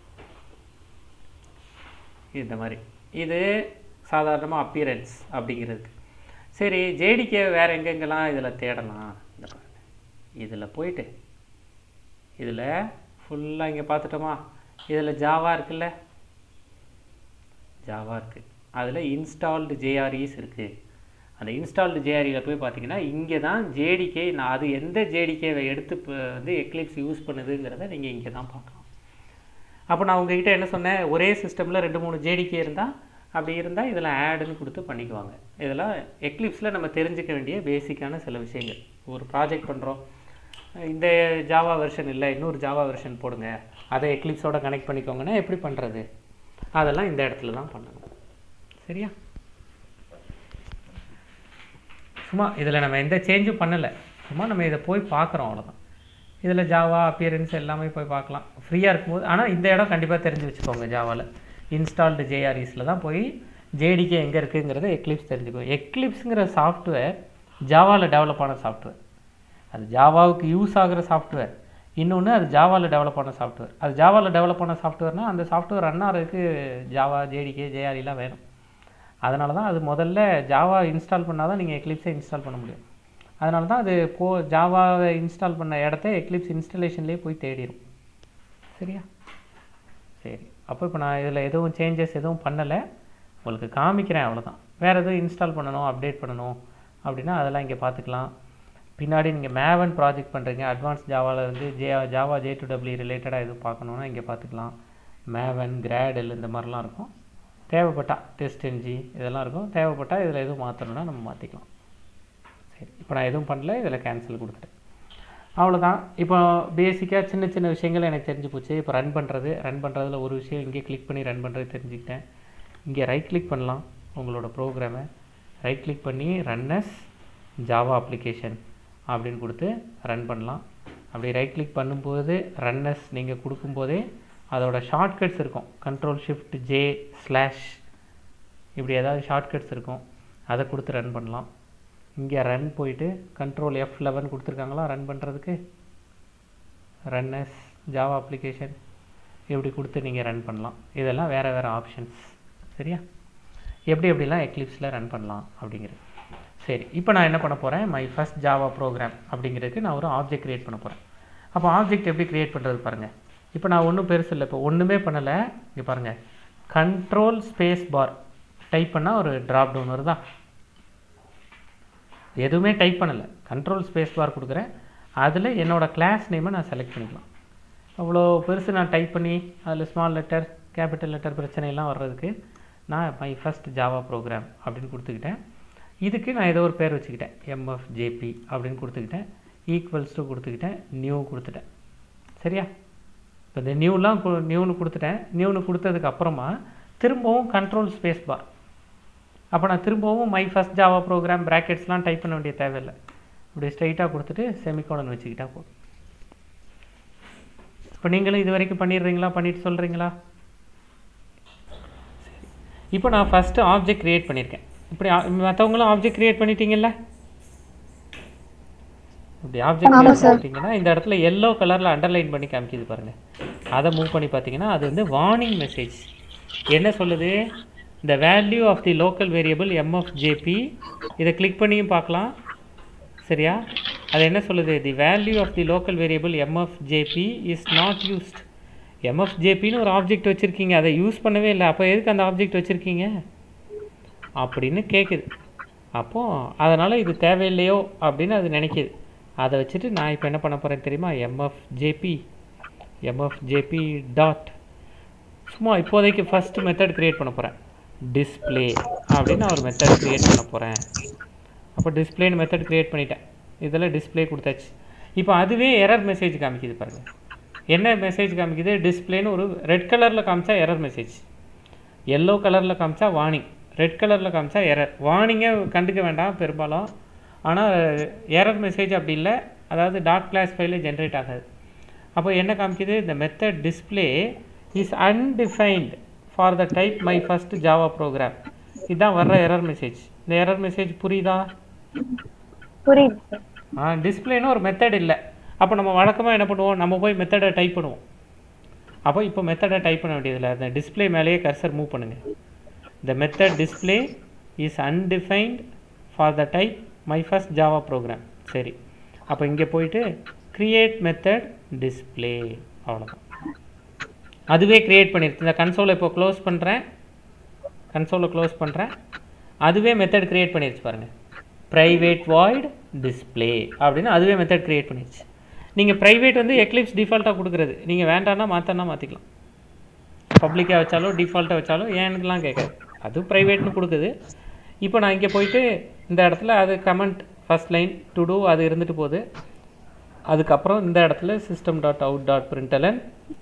இந்த மாதிரி இது சாதாரணமாக அப்பியரன்ஸ் அப்படிங்கிறதுக்கு சரி ஜேடிக்கே வேறு எங்கெங்கெல்லாம் இதில் தேடலாம் இந்த பாருங்க இதில் போயிட்டு இதில் ஃபுல்லாக இங்கே பார்த்துட்டோமா இதில் ஜாவா இருக்குல்ல ஜாவா இருக்குது அதில் இன்ஸ்டால்டு ஜேஆர்இஸ் இருக்குது அந்த இன்ஸ்டால்டு ஜேஆர்இயில் போய் பார்த்தீங்கன்னா இங்கே தான் ஜேடிகே நான் அது எந்த ஜேடிகேவை எடுத்து இப்போ வந்து எக்லிப்ஸ் யூஸ் பண்ணுதுங்கிறத நீங்கள் இங்கே தான் பார்க்கலாம் அப்போ நான் உங்ககிட்ட என்ன சொன்னேன் ஒரே சிஸ்டமில் ரெண்டு மூணு ஜேடிகே இருந்தால் அப்படி இருந்தால் இதில் ஆடுன்னு கொடுத்து பண்ணிக்குவாங்க இதெல்லாம் எக்லிப்ஸில் நம்ம தெரிஞ்சுக்க வேண்டிய பேசிக்கான சில விஷயங்கள் ஒரு ப்ராஜெக்ட் பண்ணுறோம் இந்த ஜாவா வெர்ஷன் இல்லை இன்னொரு ஜாவா வெர்ஷன் போடுங்க அதை எக்லிப்ஸோட கனெக்ட் பண்ணிக்கோங்கன்னா எப்படி பண்ணுறது அதெல்லாம் இந்த இடத்துல தான் பண்ணணும் சரியா சும்மா இதில் நம்ம எந்த சேஞ்சும் பண்ணலை சும்மா நம்ம இதை போய் பார்க்குறோம் அவ்வளோதான் இதில் ஜாவா அப்பியரன்ஸ் எல்லாமே போய் பார்க்கலாம் ஃப்ரீயாக இருக்கும்போது ஆனால் இந்த இடம் கண்டிப்பாக தெரிஞ்சு வச்சுக்கோங்க ஜாவாவில் இன்ஸ்டால்டு ஜேஆர்இஸில் தான் போய் ஜேடிகே எங்கே இருக்குங்கிறத எக்லிப்ஸ் தெரிஞ்சுக்கோ எக்லிப்ஸுங்கிற சாஃப்ட்வேர் ஜாவாவில் டெவலப் ஆன சாஃப்ட்வேர் அது ஜாவாவுக்கு யூஸ் ஆகிற சாஃப்ட்வேர் இன்னொன்று அது ஜாவாவில் டெவலப் ஆன சாஃப்ட்வேர் அது ஜாவாவில் டெவலப் ஆன சாஃப்ட்வேர்னால் அந்த சாஃப்ட்வேர் ரன் ஆகிறதுக்கு ஜாவா ஜேடிகே ஜேஆர்இலாம் வேணும் அதனால தான் அது முதல்ல ஜாவா இன்ஸ்டால் பண்ணால் தான் நீங்கள் எக்லிப்ஸை இன்ஸ்டால் பண்ண முடியும் அதனால தான் அது போ ஜாவாவை இன்ஸ்டால் பண்ண இடத்த எக்லிப்ஸ் இன்ஸ்டலேஷன்லேயே போய் தேடிடும் சரியா சரி அப்போ இப்போ நான் இதில் எதுவும் சேஞ்சஸ் எதுவும் பண்ணலை உங்களுக்கு காமிக்கிறேன் அவ்வளோதான் வேறு எதுவும் இன்ஸ்டால் பண்ணணும் அப்டேட் பண்ணணும் அப்படின்னா அதெல்லாம் இங்கே பார்த்துக்கலாம் பின்னாடி நீங்கள் மேவன் ப்ராஜெக்ட் பண்ணுறீங்க அட்வான்ஸ் ஜாவாவில் வந்து J Java J two W ரிலேட்டடாக எதுவும் பார்க்கணுன்னா இங்கே பார்த்துக்கலாம் மேவன் கிராடல் இந்த மாதிரிலாம் இருக்கும் தேவைப்பட்டா டெஸ்ட் என்ஜி இதெல்லாம் இருக்கும் தேவைப்பட்டா இதில் எதுவும் மாற்றணும்னா நம்ம மாற்றிக்கலாம் சரி இப்போ நான் எதுவும் பண்ணல இதில் கேன்சல் கொடுத்துட்டேன் அவ்வளோதான் இப்போ பேசிக்காக சின்ன சின்ன விஷயங்கள் எனக்கு தெரிஞ்சு போச்சு இப்போ ரன் பண்ணுறது ரன் பண்ணுறதுல ஒரு விஷயம் இங்கே கிளிக் பண்ணி ரன் பண்ணுறது தெரிஞ்சுக்கிட்டேன் இங்கே ரைட் கிளிக் பண்ணலாம் உங்களோட ப்ரோக்ராமை ரைட் கிளிக் பண்ணி ரன்னஸ் ஜாவா அப்ளிகேஷன் அப்படின்னு கொடுத்து ரன் பண்ணலாம் அப்படி ரைட் கிளிக் பண்ணும்போது ரன்னஸ் நீங்கள் கொடுக்கும்போதே அதோட ஷார்ட்கட்ஸ் இருக்கும் கண்ட்ரோல் ஷிஃப்ட் ஜே ஸ்லாஷ் இப்படி ஏதாவது ஷார்ட்கட்ஸ் இருக்கும் அதை கொடுத்து ரன் பண்ணலாம் இங்கே ரன் போயிட்டு கண்ட்ரோல் எஃப் லெவன் கொடுத்துருக்காங்களா ரன் பண்ணுறதுக்கு ரன்னஸ் ஜாவா அப்ளிகேஷன் இப்படி கொடுத்து நீங்கள் ரன் பண்ணலாம் இதெல்லாம் வேறு வேறு ஆப்ஷன்ஸ் சரியா எப்படி எப்படிலாம் எக்லிப்ஸில் ரன் பண்ணலாம் அப்படிங்கிறது சரி இப்போ நான் என்ன பண்ண போகிறேன் மை ஃபஸ்ட் ஜாவா ப்ரோக்ராம் அப்படிங்கிறதுக்கு நான் ஒரு ஆப்ஜெக்ட் க்ரியேட் பண்ண போகிறேன் அப்போ ஆப்ஜெக்ட் எப்படி க்ரியேட் பண்ணுறது பாருங்கள் இப்போ நான் ஒன்றும் பெருசு இல்லை இப்போ ஒன்றுமே பண்ணலை இங்கே பாருங்கள் கண்ட்ரோல் ஸ்பேஸ் பார் டைப் பண்ணால் ஒரு ட்ராப் டவுன் வருதா எதுவுமே டைப் பண்ணலை கண்ட்ரோல் ஸ்பேஸ் பார் கொடுக்குறேன் அதில் என்னோடய கிளாஸ் நேமை நான் செலக்ட் பண்ணிக்கலாம் அவ்வளோ பெருசு நான் டைப் பண்ணி அதில் ஸ்மால் லெட்டர் கேபிட்டல் லெட்டர் பிரச்சனையெல்லாம் வர்றதுக்கு நான் மை ஃபஸ்ட் ஜாவா ப்ரோக்ராம் அப்படின்னு கொடுத்துக்கிட்டேன் இதுக்கு நான் ஏதோ ஒரு பேர் வச்சுக்கிட்டேன் எம்எஃப்ஜேபி அப்படின்னு கொடுத்துக்கிட்டேன் ஈக்குவல்ஸ் டு கொடுத்துக்கிட்டேன் நியூ கொடுத்துட்டேன் சரியா இப்போ இந்த நியூலாம் நியூன்னு கொடுத்துட்டேன் நியூன்னு கொடுத்ததுக்கு அப்புறமா திரும்பவும் கண்ட்ரோல் ஸ்பேஸ் பார் அப்போ நான் திரும்பவும் மை ஃபஸ்ட் ஜாவா ப்ரோக்ராம் ப்ராக்கெட்ஸ்லாம் டைப் பண்ண வேண்டிய தேவையில்லை இப்படி ஸ்ட்ரைட்டாக கொடுத்துட்டு செமிகோலன் வச்சுக்கிட்டா போதும் இப்போ நீங்களும் இது வரைக்கும் பண்ணிடுறீங்களா பண்ணிட்டு சொல்கிறீங்களா இப்போ நான் ஃபஸ்ட்டு ஆப்ஜெக்ட் க்ரியேட் பண்ணியிருக்கேன் இப்படி மற்றவங்களும் ஆப்ஜெக்ட் க்ரியேட் பண்ணிட்டீங்கல்ல இப்படி ஆப்ஜெக்ட் க்ரியேட் பண்ணிட்டீங்கன்னா இந்த இடத்துல எல்லோ கலரில் அண்டர்லைன் பண்ணி காமிக்கிது பாருங்கள் அதை மூவ் பண்ணி பார்த்தீங்கன்னா அது வந்து வார்னிங் மெசேஜ் என்ன சொல்லுது the value of the local variable mfjp இதை கிளிக் பண்ணியும் பார்க்கலாம் சரியா அது என்ன சொல்லுது the value of the local variable MFJP is not used எம்எஃப்ஜேபின்னு ஒரு ஆப்ஜெக்ட் வச்சுருக்கீங்க அதை யூஸ் பண்ணவே இல்லை அப்போ எதுக்கு அந்த ஆப்ஜெக்ட் வச்சுருக்கீங்க அப்படின்னு கேட்குது அப்போது அதனால் இது தேவையில்லையோ அப்படின்னு அது நினைக்கிது அதை வச்சுட்டு நான் இப்போ என்ன பண்ண போகிறேன் தெரியுமா எம்எஃப்ஜேபி எம்எஃப்ஜேபி டாட் சும்மா இப்போதைக்கு ஃபர்ஸ்ட் மெத்தட் கிரியேட் பண்ண போகிறேன் டிஸ்ப்ளே அப்படின்னு நான் ஒரு மெத்தட் கிரியேட் பண்ண போகிறேன் அப்போ டிஸ்பிளேன்னு மெத்தட் கிரியேட் பண்ணிட்டேன் இதில் டிஸ்ப்ளே கொடுத்தாச்சு இப்போ அதுவே எரர் மெசேஜ் காமிக்குது பாருங்கள் என்ன மெசேஜ் காமிக்குது டிஸ்ப்ளேன்னு ஒரு ரெட் கலரில் காமிச்சா எரர் மெசேஜ் எல்லோ கலரில் காமிச்சா வார்னிங் ரெட் கலரில் காமிச்சா எரர் வார்னிங்கை கண்டுக்க வேண்டாம் பெரும்பாலும் ஆனால் எரர் மெசேஜ் அப்படி இல்லை அதாவது டாட் கிளாஸ் ஃபைலில் ஜென்ரேட் ஆகாது அப்போ என்ன காமிக்குது இந்த method display is undefined for the type my first Java program இதுதான் வர்ற எரர் மெசேஜ் இந்த எரர் மெசேஜ் புரியுதா புரியுது சார் ஆ டிஸ்பிளேன்னு ஒரு மெத்தட் இல்லை அப்போ நம்ம வழக்கமாக என்ன பண்ணுவோம் நம்ம போய் மெத்தடை டைப் பண்ணுவோம் அப்போ இப்போ மெத்தடை டைப் பண்ண வேண்டியதில்லை அந்த டிஸ்ப்ளே மேலேயே கர்சர் மூவ் பண்ணுங்கள் the method display is undefined for the type my first java program சரி அப்போ இங்கே போயிட்டு create method display அவ்வளோதான் அதுவே கிரியேட் பண்ணிருக்கு இந்த கன்சோலை இப்போ க்ளோஸ் பண்ணுறேன் கன்சோலை க்ளோஸ் பண்ணுறேன் அதுவே மெத்தட் கிரியேட் பண்ணிருச்சு பாருங்கள் ப்ரைவேட் வாய்ட் டிஸ்ப்ளே அப்படின்னு அதுவே மெத்தட் கிரியேட் பண்ணிருச்சு நீங்கள் ப்ரைவேட் வந்து எக்லிப்ஸ் டிஃபால்ட்டாக கொடுக்குறது நீங்கள் வேண்டாம்னா மாற்றனா மாற்றிக்கலாம் பப்ளிக்காக வச்சாலும் டிஃபால்ட்டாக வச்சாலும் ஏன்னுலாம் கேட்காது அது ப்ரைவேட்னு கொடுக்குது இப்போ நான் இங்கே போயிட்டு இந்த இடத்துல அது comment first line to do அது இருந்துட்டு போகுது அதுக்கப்புறம் இந்த இடத்துல system dot out dot println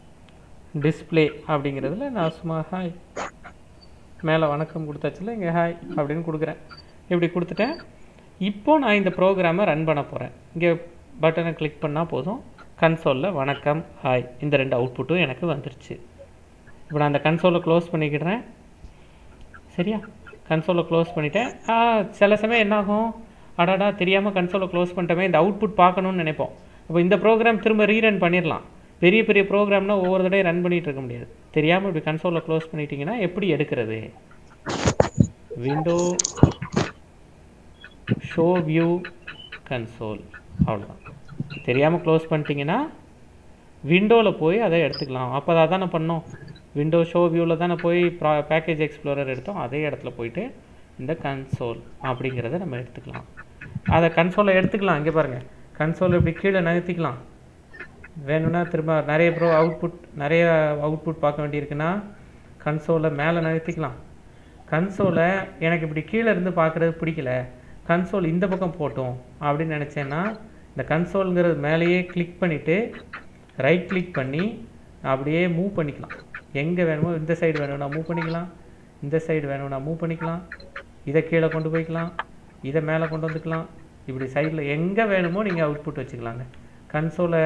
display அப்படிங்கிறதுல நான் சும்மா ஹாய் மேலே வணக்கம் கொடுத்தாச்சுல இங்கே ஹாய் அப்படின்னு கொடுக்குறேன் இப்படி கொடுத்துட்டேன் இப்போ நான் இந்த ப்ரோக்ராமை ரன் பண்ண போகிறேன் இங்கே பட்டனை கிளிக் பண்ணால் போதும் கன்சோலில் வணக்கம் ஹாய் இந்த ரெண்டு அவுட்புட்டும் எனக்கு வந்துருச்சு இப்போ நான் அந்த கன்சோலை க்ளோஸ் பண்ணிக்கிடுறேன் சரியா கன்சோலை க்ளோஸ் பண்ணிட்டேன் ஆ சில சமயம் என்னாகும் அடாடா தெரியாமல் கன்சோலை க்ளோஸ் பண்ணிட்டோமே இந்த அவுட்புட் பார்க்கணும்னு நினைப்போம் அப்போ இந்த ப்ரோக்ராம் திரும்ப ரீரன் பண்ணிடலாம் பெரிய பெரிய ப்ரோக்ராம்னா ஒவ்வொரு தடவையும் ரன் பண்ணிட்டு இருக்க முடியாது தெரியாமல் இப்படி கன்சோலை க்ளோஸ் பண்ணிட்டீங்கன்னா எப்படி எடுக்கிறது விண்டோ ஷோ வியூ கன்சோல் அவ்வளோதான் தெரியாமல் க்ளோஸ் பண்ணிட்டீங்கன்னா விண்டோவில் போய் அதை எடுத்துக்கலாம் அப்போ அதை தானே பண்ணோம் விண்டோ ஷோ வியூவில் தானே போய் ப்ரா பேக்கேஜ் எக்ஸ்ப்ளோரர் எடுத்தோம் அதே இடத்துல போயிட்டு இந்த கன்சோல் அப்படிங்கிறத நம்ம எடுத்துக்கலாம் அதை கன்சோலை எடுத்துக்கலாம் இங்கே பாருங்கள் கன்சோல் இப்படி கீழே நகர்த்திக்கலாம் வேணும்னா திரும்ப நிறைய ப்ரோ அவுட்புட் நிறைய அவுட்புட் பார்க்க வேண்டியிருக்குன்னா கன்சோலை மேலே நகர்த்திக்கலாம் கன்சோலை எனக்கு இப்படி கீழே இருந்து பார்க்குறது பிடிக்கல கன்சோல் இந்த பக்கம் போட்டோம் அப்படின்னு நினச்சேன்னா இந்த கன்சோலுங்கிறது மேலேயே கிளிக் பண்ணிவிட்டு ரைட் கிளிக் பண்ணி அப்படியே மூவ் பண்ணிக்கலாம் எங்கே வேணுமோ இந்த சைடு வேணும்னா மூவ் பண்ணிக்கலாம் இந்த சைடு வேணும்னா மூவ் பண்ணிக்கலாம் இதை கீழே கொண்டு போய்க்கலாம் இதை மேலே கொண்டு வந்துக்கலாம் இப்படி சைடில் எங்கே வேணுமோ நீங்கள் அவுட்புட் வச்சுக்கலாங்க கன்சோலை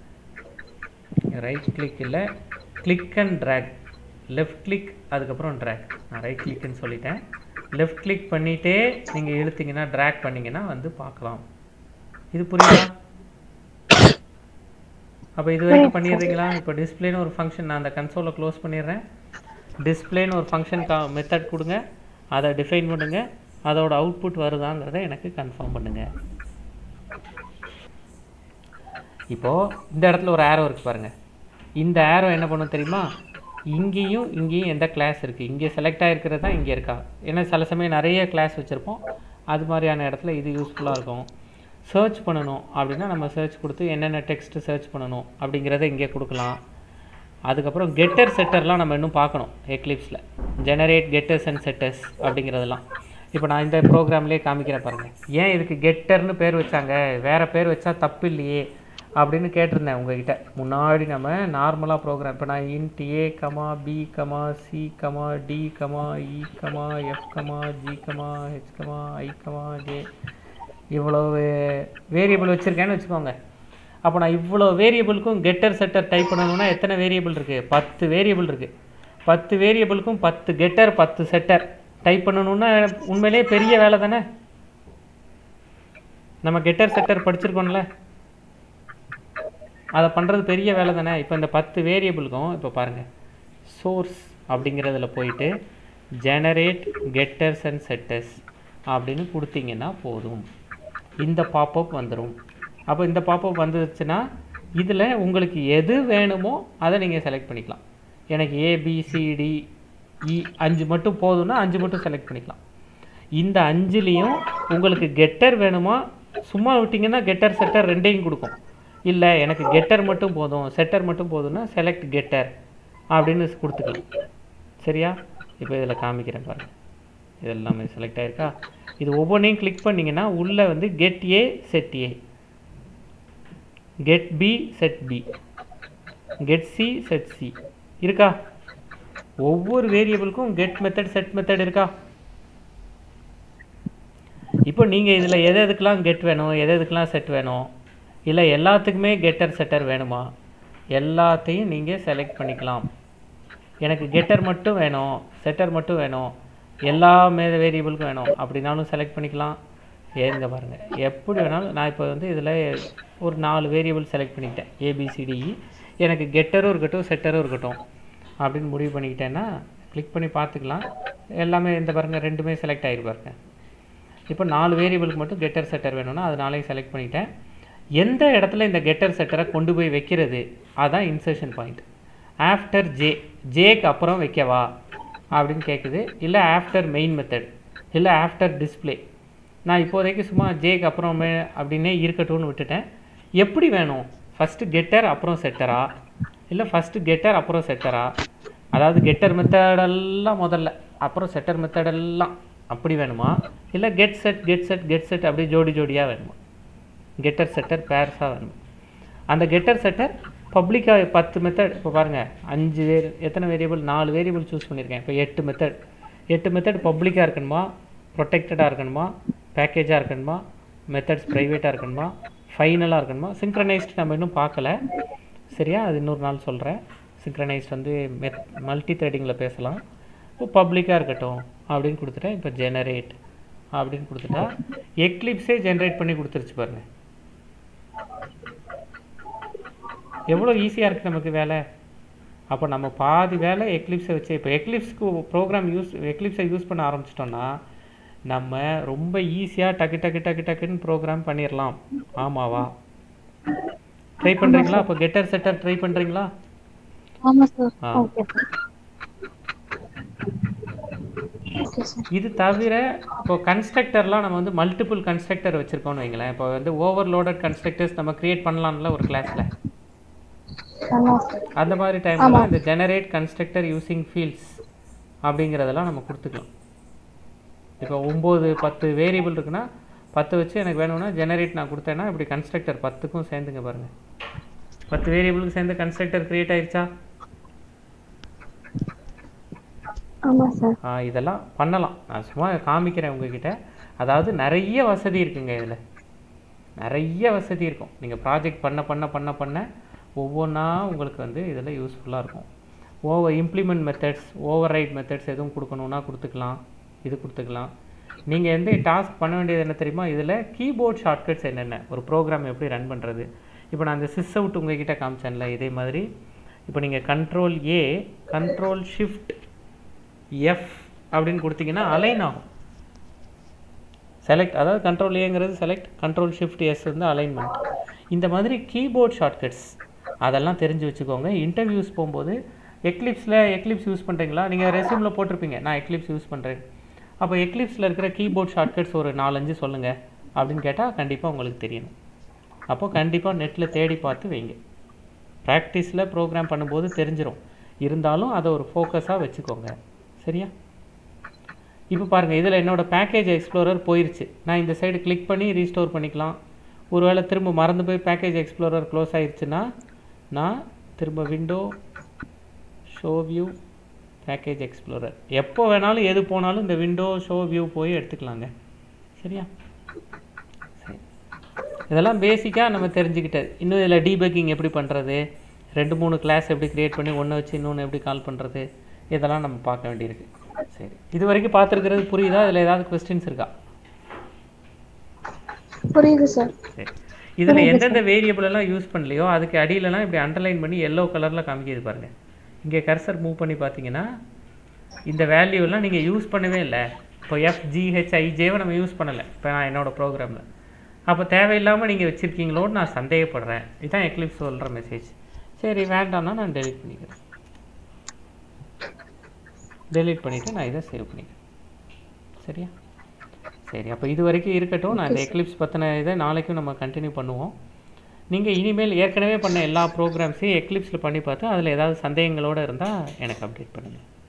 ரைட் கிளிக் இல்லை click and drag left click அதுக்கப்புறம் ட்ராக் நான் ரைட் கிளிக்னு சொல்லிட்டேன் லெஃப்ட் கிளிக் பண்ணிகிட்டே நீங்கள் இழுத்தீங்கன்னா ட்ராக் பண்ணிங்கன்னா வந்து பார்க்கலாம் இது புரியுதா அப்போ இது வரைக்கும் பண்ணிடுறீங்களா இப்போ டிஸ்பிளேன்னு ஒரு ஃபங்க்ஷன் நான் அந்த கன்சோலை க்ளோஸ் பண்ணிடுறேன் டிஸ்பிளேன்னு ஒரு ஃபங்க்ஷன் கா மெத்தட் கொடுங்க அதை டிஃபைன் பண்ணுங்க அதோட அவுட்புட் வருதாங்கிறத எனக்கு கன்ஃபார்ம் பண்ணுங்க இப்போது இந்த இடத்துல ஒரு ஆரோ இருக்குது பாருங்கள் இந்த ஆரோ என்ன பண்ணும் தெரியுமா இங்கேயும் இங்கேயும் எந்த கிளாஸ் இருக்குது இங்கே செலக்ட் ஆகிருக்கிறது தான் இங்கே இருக்கா ஏன்னா சில சமயம் நிறைய கிளாஸ் வச்சுருப்போம் அது மாதிரியான இடத்துல இது யூஸ்ஃபுல்லாக இருக்கும் சர்ச் பண்ணணும் அப்படின்னா நம்ம சர்ச் கொடுத்து என்னென்ன டெக்ஸ்ட் சர்ச் பண்ணணும் அப்படிங்கிறத இங்கே கொடுக்கலாம் அதுக்கப்புறம் கெட்டர் செட்டர்லாம் நம்ம இன்னும் பார்க்கணும் எக்லிப்ஸில் ஜெனரேட் கெட்டர்ஸ் அண்ட் செட்டர்ஸ் அப்படிங்கிறதெல்லாம் இப்போ நான் இந்த ப்ரோக்ராம்லேயே காமிக்கிறேன் பாருங்கள் ஏன் இதுக்கு கெட்டர்னு பேர் வச்சாங்க வேறு பேர் வச்சா தப்பு இல்லையே அப்படின்னு கேட்டிருந்தேன் உங்ககிட்ட முன்னாடி நம்ம நார்மலாக ப்ரோக்ராம் இப்போ நான் int A comma B comma C comma D comma E comma F comma G comma H comma I comma J இவ்வளோ வேரியபிள் வச்சுருக்கேன்னு வச்சுக்கோங்க அப்போ நான் இவ்வளோ வேரியபிளுக்கும் கெட்டர் செட்டர் டைப் பண்ணணும்னா எத்தனை வேரியபிள் இருக்குது பத்து வேரியபிள் இருக்குது பத்து வேரியபிளுக்கும் பத்து கெட்டர் பத்து செட்டர் டைப் பண்ணணும்னா உண்மையிலேயே பெரிய வேலை தானே நம்ம கெட்டர் செட்டர் படிச்சிருக்கோம்ல அதை பண்ணுறது பெரிய வேலை தானே இப்போ இந்த பத்து வேரியபிளுக்கும் இப்போ பாருங்கள் சோர்ஸ் அப்படிங்கிறதுல போயிட்டு ஜெனரேட் கெட்டர்ஸ் அண்ட் செட்டர்ஸ் அப்படின்னு கொடுத்தீங்கன்னா போதும் இந்த பாப்பப் வந்துடும் அப்போ இந்த பாப்பப் வந்துருச்சுன்னா இதில் உங்களுக்கு எது வேணுமோ அதை நீங்கள் செலக்ட் பண்ணிக்கலாம் எனக்கு ஏபிசிடி இ அஞ்சு மட்டும் போதும்னா அஞ்சு மட்டும் செலக்ட் பண்ணிக்கலாம் இந்த அஞ்சுலேயும் உங்களுக்கு கெட்டர் வேணுமா சும்மா விட்டிங்கன்னா கெட்டர் செட்டர் ரெண்டையும் கொடுக்கும் இல்லை எனக்கு கெட்டர் மட்டும் போதும் செட்டர் மட்டும் போதும்னா செலக்ட் கெட்டர் அப்படின்னு கொடுத்துக்கலாம் சரியா இப்போ இதில் காமிக்கிறேன் பாருங்க இது எல்லாமே செலக்ட் ஆயிருக்கா இது ஒவ்வொன்றையும் கிளிக் பண்ணிங்கன்னா உள்ளே வந்து get A set A get B set B get C set C இருக்கா ஒவ்வொரு வேரியபிளுக்கும் கெட் மெத்தட் செட் மெத்தட் இருக்கா இப்போ நீங்கள் இதில் எது எதுக்கெல்லாம் கெட் வேணும் எது எதுக்கெல்லாம் செட் வேணும் இல்லை எல்லாத்துக்குமே கெட்டர் செட்டர் வேணுமா எல்லாத்தையும் நீங்கள் செலக்ட் பண்ணிக்கலாம் எனக்கு கெட்டர் மட்டும் வேணும் செட்டர் மட்டும் வேணும் எல்லா மே வேரியபிளுக்கும் வேணும் அப்படின்னாலும் செலக்ட் பண்ணிக்கலாம் ஏங்க பாருங்கள் எப்படி வேணாலும் நான் இப்போ வந்து இதில் ஒரு நாலு வேரியபிள் செலக்ட் பண்ணிக்கிட்டேன் ஏபிசிடிஇ எனக்கு கெட்டரும் இருக்கட்டும் செட்டரும் இருக்கட்டும் அப்படின்னு முடிவு பண்ணிக்கிட்டேன்னா கிளிக் பண்ணி பார்த்துக்கலாம் எல்லாமே இந்த பாருங்க ரெண்டுமே செலக்ட் ஆகிருக்கு பாருங்க இப்போ நாலு வேரியபிளுக்கு மட்டும் கெட்டர் செட்டர் வேணும்னா அது நாளைக்கு செலக்ட் பண்ணிட்டேன் எந்த இடத்துல இந்த கெட்டர் செட்டரை கொண்டு போய் வைக்கிறது அதான் இன்சர்ஷன் பாயிண்ட் ஆஃப்டர் ஜே ஜேக்கு அப்புறம் வைக்கவா அப்படின்னு கேட்குது இல்லை ஆஃப்டர் மெயின் மெத்தட் இல்லை ஆஃப்டர் டிஸ்ப்ளே நான் இப்போதைக்கு சும்மா ஜேக்கு அப்புறமே அப்படின்னே இருக்கட்டும்னு விட்டுட்டேன் எப்படி வேணும் ஃபஸ்ட்டு கெட்டர் அப்புறம் செட்டரா இல்லை ஃபஸ்ட்டு கெட்டர் அப்புறம் செட்டரா அதாவது கெட்டர் மெத்தடெல்லாம் முதல்ல அப்புறம் செட்டர் மெத்தடெல்லாம் அப்படி வேணுமா இல்லை get set get set get set அப்படி ஜோடி ஜோடியாக வேணுமா கெட்டர் செட்டர் பேர்ஸாக வேணும் அந்த கெட்டர் செட்டர் பப்ளிக்காக பத்து மெத்தட் இப்போ பாருங்கள் அஞ்சு வேர் எத்தனை வேரியபிள் நாலு வேரியபிள் சூஸ் பண்ணியிருக்கேன் இப்போ எட்டு மெத்தட் எட்டு மெத்தட் பப்ளிக்காக இருக்கணுமா ப்ரொடெக்டடாக இருக்கணுமா பேக்கேஜாக இருக்கணுமா மெத்தட்ஸ் ப்ரைவேட்டாக இருக்கணுமா ஃபைனலாக இருக்கணுமா சிங்க்ரனைஸ்ட் நம்ம இன்னும் பார்க்கல சரியா அது இன்னொரு நாள் சொல்கிறேன் சிங்க்ரனைஸ்ட் வந்து மெத் மல்டி த்ரெடிங்கில் பேசலாம் இப்போ பப்ளிக்காக இருக்கட்டும் அப்படின்னு கொடுத்துட்டேன் இப்போ ஜெனரேட் அப்படின்னு கொடுத்துட்டா எக்லிப்ஸே ஜென்ரேட் பண்ணி கொடுத்துருச்சு பாருங்க எவ்வளோ ஈஸியாக இருக்குது நமக்கு வேலை அப்போ நம்ம பாதி வேலை எக்லிப்ஸை வச்சு இப்போ எக்லிப்ஸ்க்கு ப்ரோக்ராம் யூஸ் எக்லிப்ஸை யூஸ் பண்ண ஆரம்பிச்சிட்டோம்னா நம்ம ரொம்ப ஈஸியாக டக்கு டக்கு டக்கு டக்குன்னு ப்ரோக்ராம் பண்ணிடலாம் ஆமாவா ட்ரை பண்ணுறீங்களா அப்போ கெட்டர் செட்டர் ட்ரை பண்ணுறீங்களா ஆமா சார் ஆ. ஓகே சார் ஓகே சார் இது தவிர இப்போ கன்ஸ்ட்ரக்டர்லாம் நம்ம வந்து மல்டிபிள் கன்ஸ்ட்ரக்டர் வச்சுருக்கோம்னு வைங்களேன் இப்போ வந்து ஓவர்லோடட் கன்ஸ்ட்ரக்டர்ஸ் நம்ம கிரியேட் பண்ணலாம்ல ஒரு கிளாஸில் ஆமா சார் அந்த மாதிரி டைம்ல இந்த ஜெனரேட் கன்ஸ்ட்ரக்டர் யூசிங் ஃபீல்ட்ஸ் அப்படிங்கிறதெல்லாம் நம்ம கொடுத்துக்கலாம் இப்போ ஒம்பது பத்து வேரியபிள் இருக்குன்னா பத்து வச்சு எனக்கு வேணும்னா ஜெனரேட் நான் கொடுத்தேன்னா இப்படி கன்ஸ்ட்ரக்டர் பத்துக்கும் சேர்ந்துங்க பாருங்க பத்து வேரியபிளுக்கு சேர்ந்து கன்ஸ்ட்ரக்டர் கிரியேட் ஆயிடுச்சா ஆமா சார் ஆ, இதெல்லாம் பண்ணலாம் நான் சும்மா காமிக்கிறேன் உங்ககிட்ட அதாவது நிறைய வசதி இருக்குங்க இதில் நிறைய வசதி இருக்கும் நீங்கள் ப்ராஜெக்ட் பண்ண பண்ண பண்ண பண்ண ஒவ்வொன்றா உங்களுக்கு வந்து இதில் யூஸ்ஃபுல்லாக இருக்கும் over implement methods override methods எதுவும் கொடுக்கணுன்னா கொடுத்துக்கலாம் இது கொடுத்துக்கலாம் நீங்கள் எந்த டாஸ்க் பண்ண வேண்டியது என்ன தெரியுமா இதில் கீபோர்ட் ஷார்ட்கட்ஸ் என்னென்ன ஒரு ப்ரோக்ராம் எப்படி ரன் பண்ணுறது இப்போ நான் இந்த சிஸ் அவுட் உங்ககிட்ட காமிச்சேன்ல இதே மாதிரி இப்போ நீங்கள் control A control shift F அப்படின்னு கொடுத்தீங்கன்னா அலைன் ஆகும் செலக்ட் அதாவது கண்ட்ரோல் ஏங்கிறது செலக்ட் கண்ட்ரோல் ஷிஃப்ட் எஸ் வந்து அலைன்மெண்ட் இந்த மாதிரி கீபோர்ட் ஷார்ட்கட்ஸ் அதெல்லாம் தெரிஞ்சு வச்சுக்கோங்க இன்டர்வியூஸ் போகும்போது எக்லிப்ஸில் எக்லிப்ஸ் யூஸ் பண்ணுறீங்களா நீங்கள் ரெசியூமில் போட்டிருப்பீங்க நான் எக்லிப்ஸ் யூஸ் பண்ணுறேன் அப்போ எக்லிப்ஸில் இருக்கிற கீபோர்ட் ஷார்ட்கட்ஸ் ஒரு நாலஞ்சு சொல்லுங்கள் அப்படின்னு கேட்டால் கண்டிப்பாக உங்களுக்கு தெரியணும் அப்போ கண்டிப்பாக நெட்டில் தேடி பார்த்து வைங்க ப்ராக்டிஸில் ப்ரோக்ராம் பண்ணும்போது தெரிஞ்சிரும் இருந்தாலும் அதை ஒரு ஃபோக்கஸாக வச்சுக்கோங்க சரியா இப்போ பாருங்கள் இதில் என்னோட பேக்கேஜ் எக்ஸ்ப்ளோரர் போயிருச்சு நான் இந்த சைடு கிளிக் பண்ணி ரீஸ்டோர் பண்ணிக்கலாம் ஒருவேளை திரும்ப மறந்து போய் பேக்கேஜ் எக்ஸ்ப்ளோரர் க்ளோஸ் ஆயிருச்சுன்னா நான் திரும்ப window show view package explorer எப்போ வேணாலும் எது போனாலும் இந்த விண்டோ ஷோ வியூ போய் எடுத்துக்கலாங்க சரியா சரி இதெல்லாம் பேசிக்காக நம்ம தெரிஞ்சுக்கிட்டது இன்னும் இதில் டீபக்கிங் எப்படி பண்ணுறது ரெண்டு மூணு கிளாஸ் எப்படி கிரியேட் பண்ணி ஒன்று வச்சு இன்னொன்று எப்படி கால் பண்ணுறது இதெல்லாம் நம்ம பார்க்க வேண்டியிருக்கு சரி இது வரைக்கும் பார்த்துருக்கிறது புரியுதா இதில் ஏதாவது கொஸ்டின்ஸ் இருக்கா புரியுது சார் சரி இதில் எந்தெந்த வேரியபிள் எல்லாம் யூஸ் பண்ணலையோ அதுக்கு அடியிலலாம் இப்படி அண்டர்லைன் பண்ணி எல்லோ கலரில் காமிக்கிது பாருங்க இங்கே கர்சர் மூவ் பண்ணி பார்த்தீங்கன்னா இந்த value எல்லாம் நீங்கள் யூஸ் பண்ணவே இல்லை இப்போ எஃப்ஜிஹெச்ஐஜேவை நம்ம யூஸ் பண்ணலை இப்போ நான் என்னோட ப்ரோக்ராமில் அப்போ தேவையில்லாமல் நீங்கள் வச்சுருக்கீங்களோன்னு நான் சந்தேகப்படுறேன் இதுதான் எக்லிப்ஸ் சொல்கிற மெசேஜ் சரி வேண்டாம்னா நான் டெலிட் பண்ணிக்கிறேன் டெலீட் பண்ணிவிட்டு நான் இதை சேவ் பண்ணிக்கிறேன் சரியா சரி அப்போ இது வரைக்கும் இருக்கட்டும் நான் இந்த எக்லிப்ஸ் பற்றின இதை நாளைக்கும் நம்ம கண்டினியூ பண்ணுவோம் நீங்கள் இனிமேல் ஏற்கனவே பண்ண எல்லா ப்ரோக்ராம்ஸையும் எக்லிப்ஸில் பண்ணி பார்த்து அதில் ஏதாவது சந்தேகங்களோடு இருந்தால் எனக்கு அப்டேட் பண்ணுங்கள்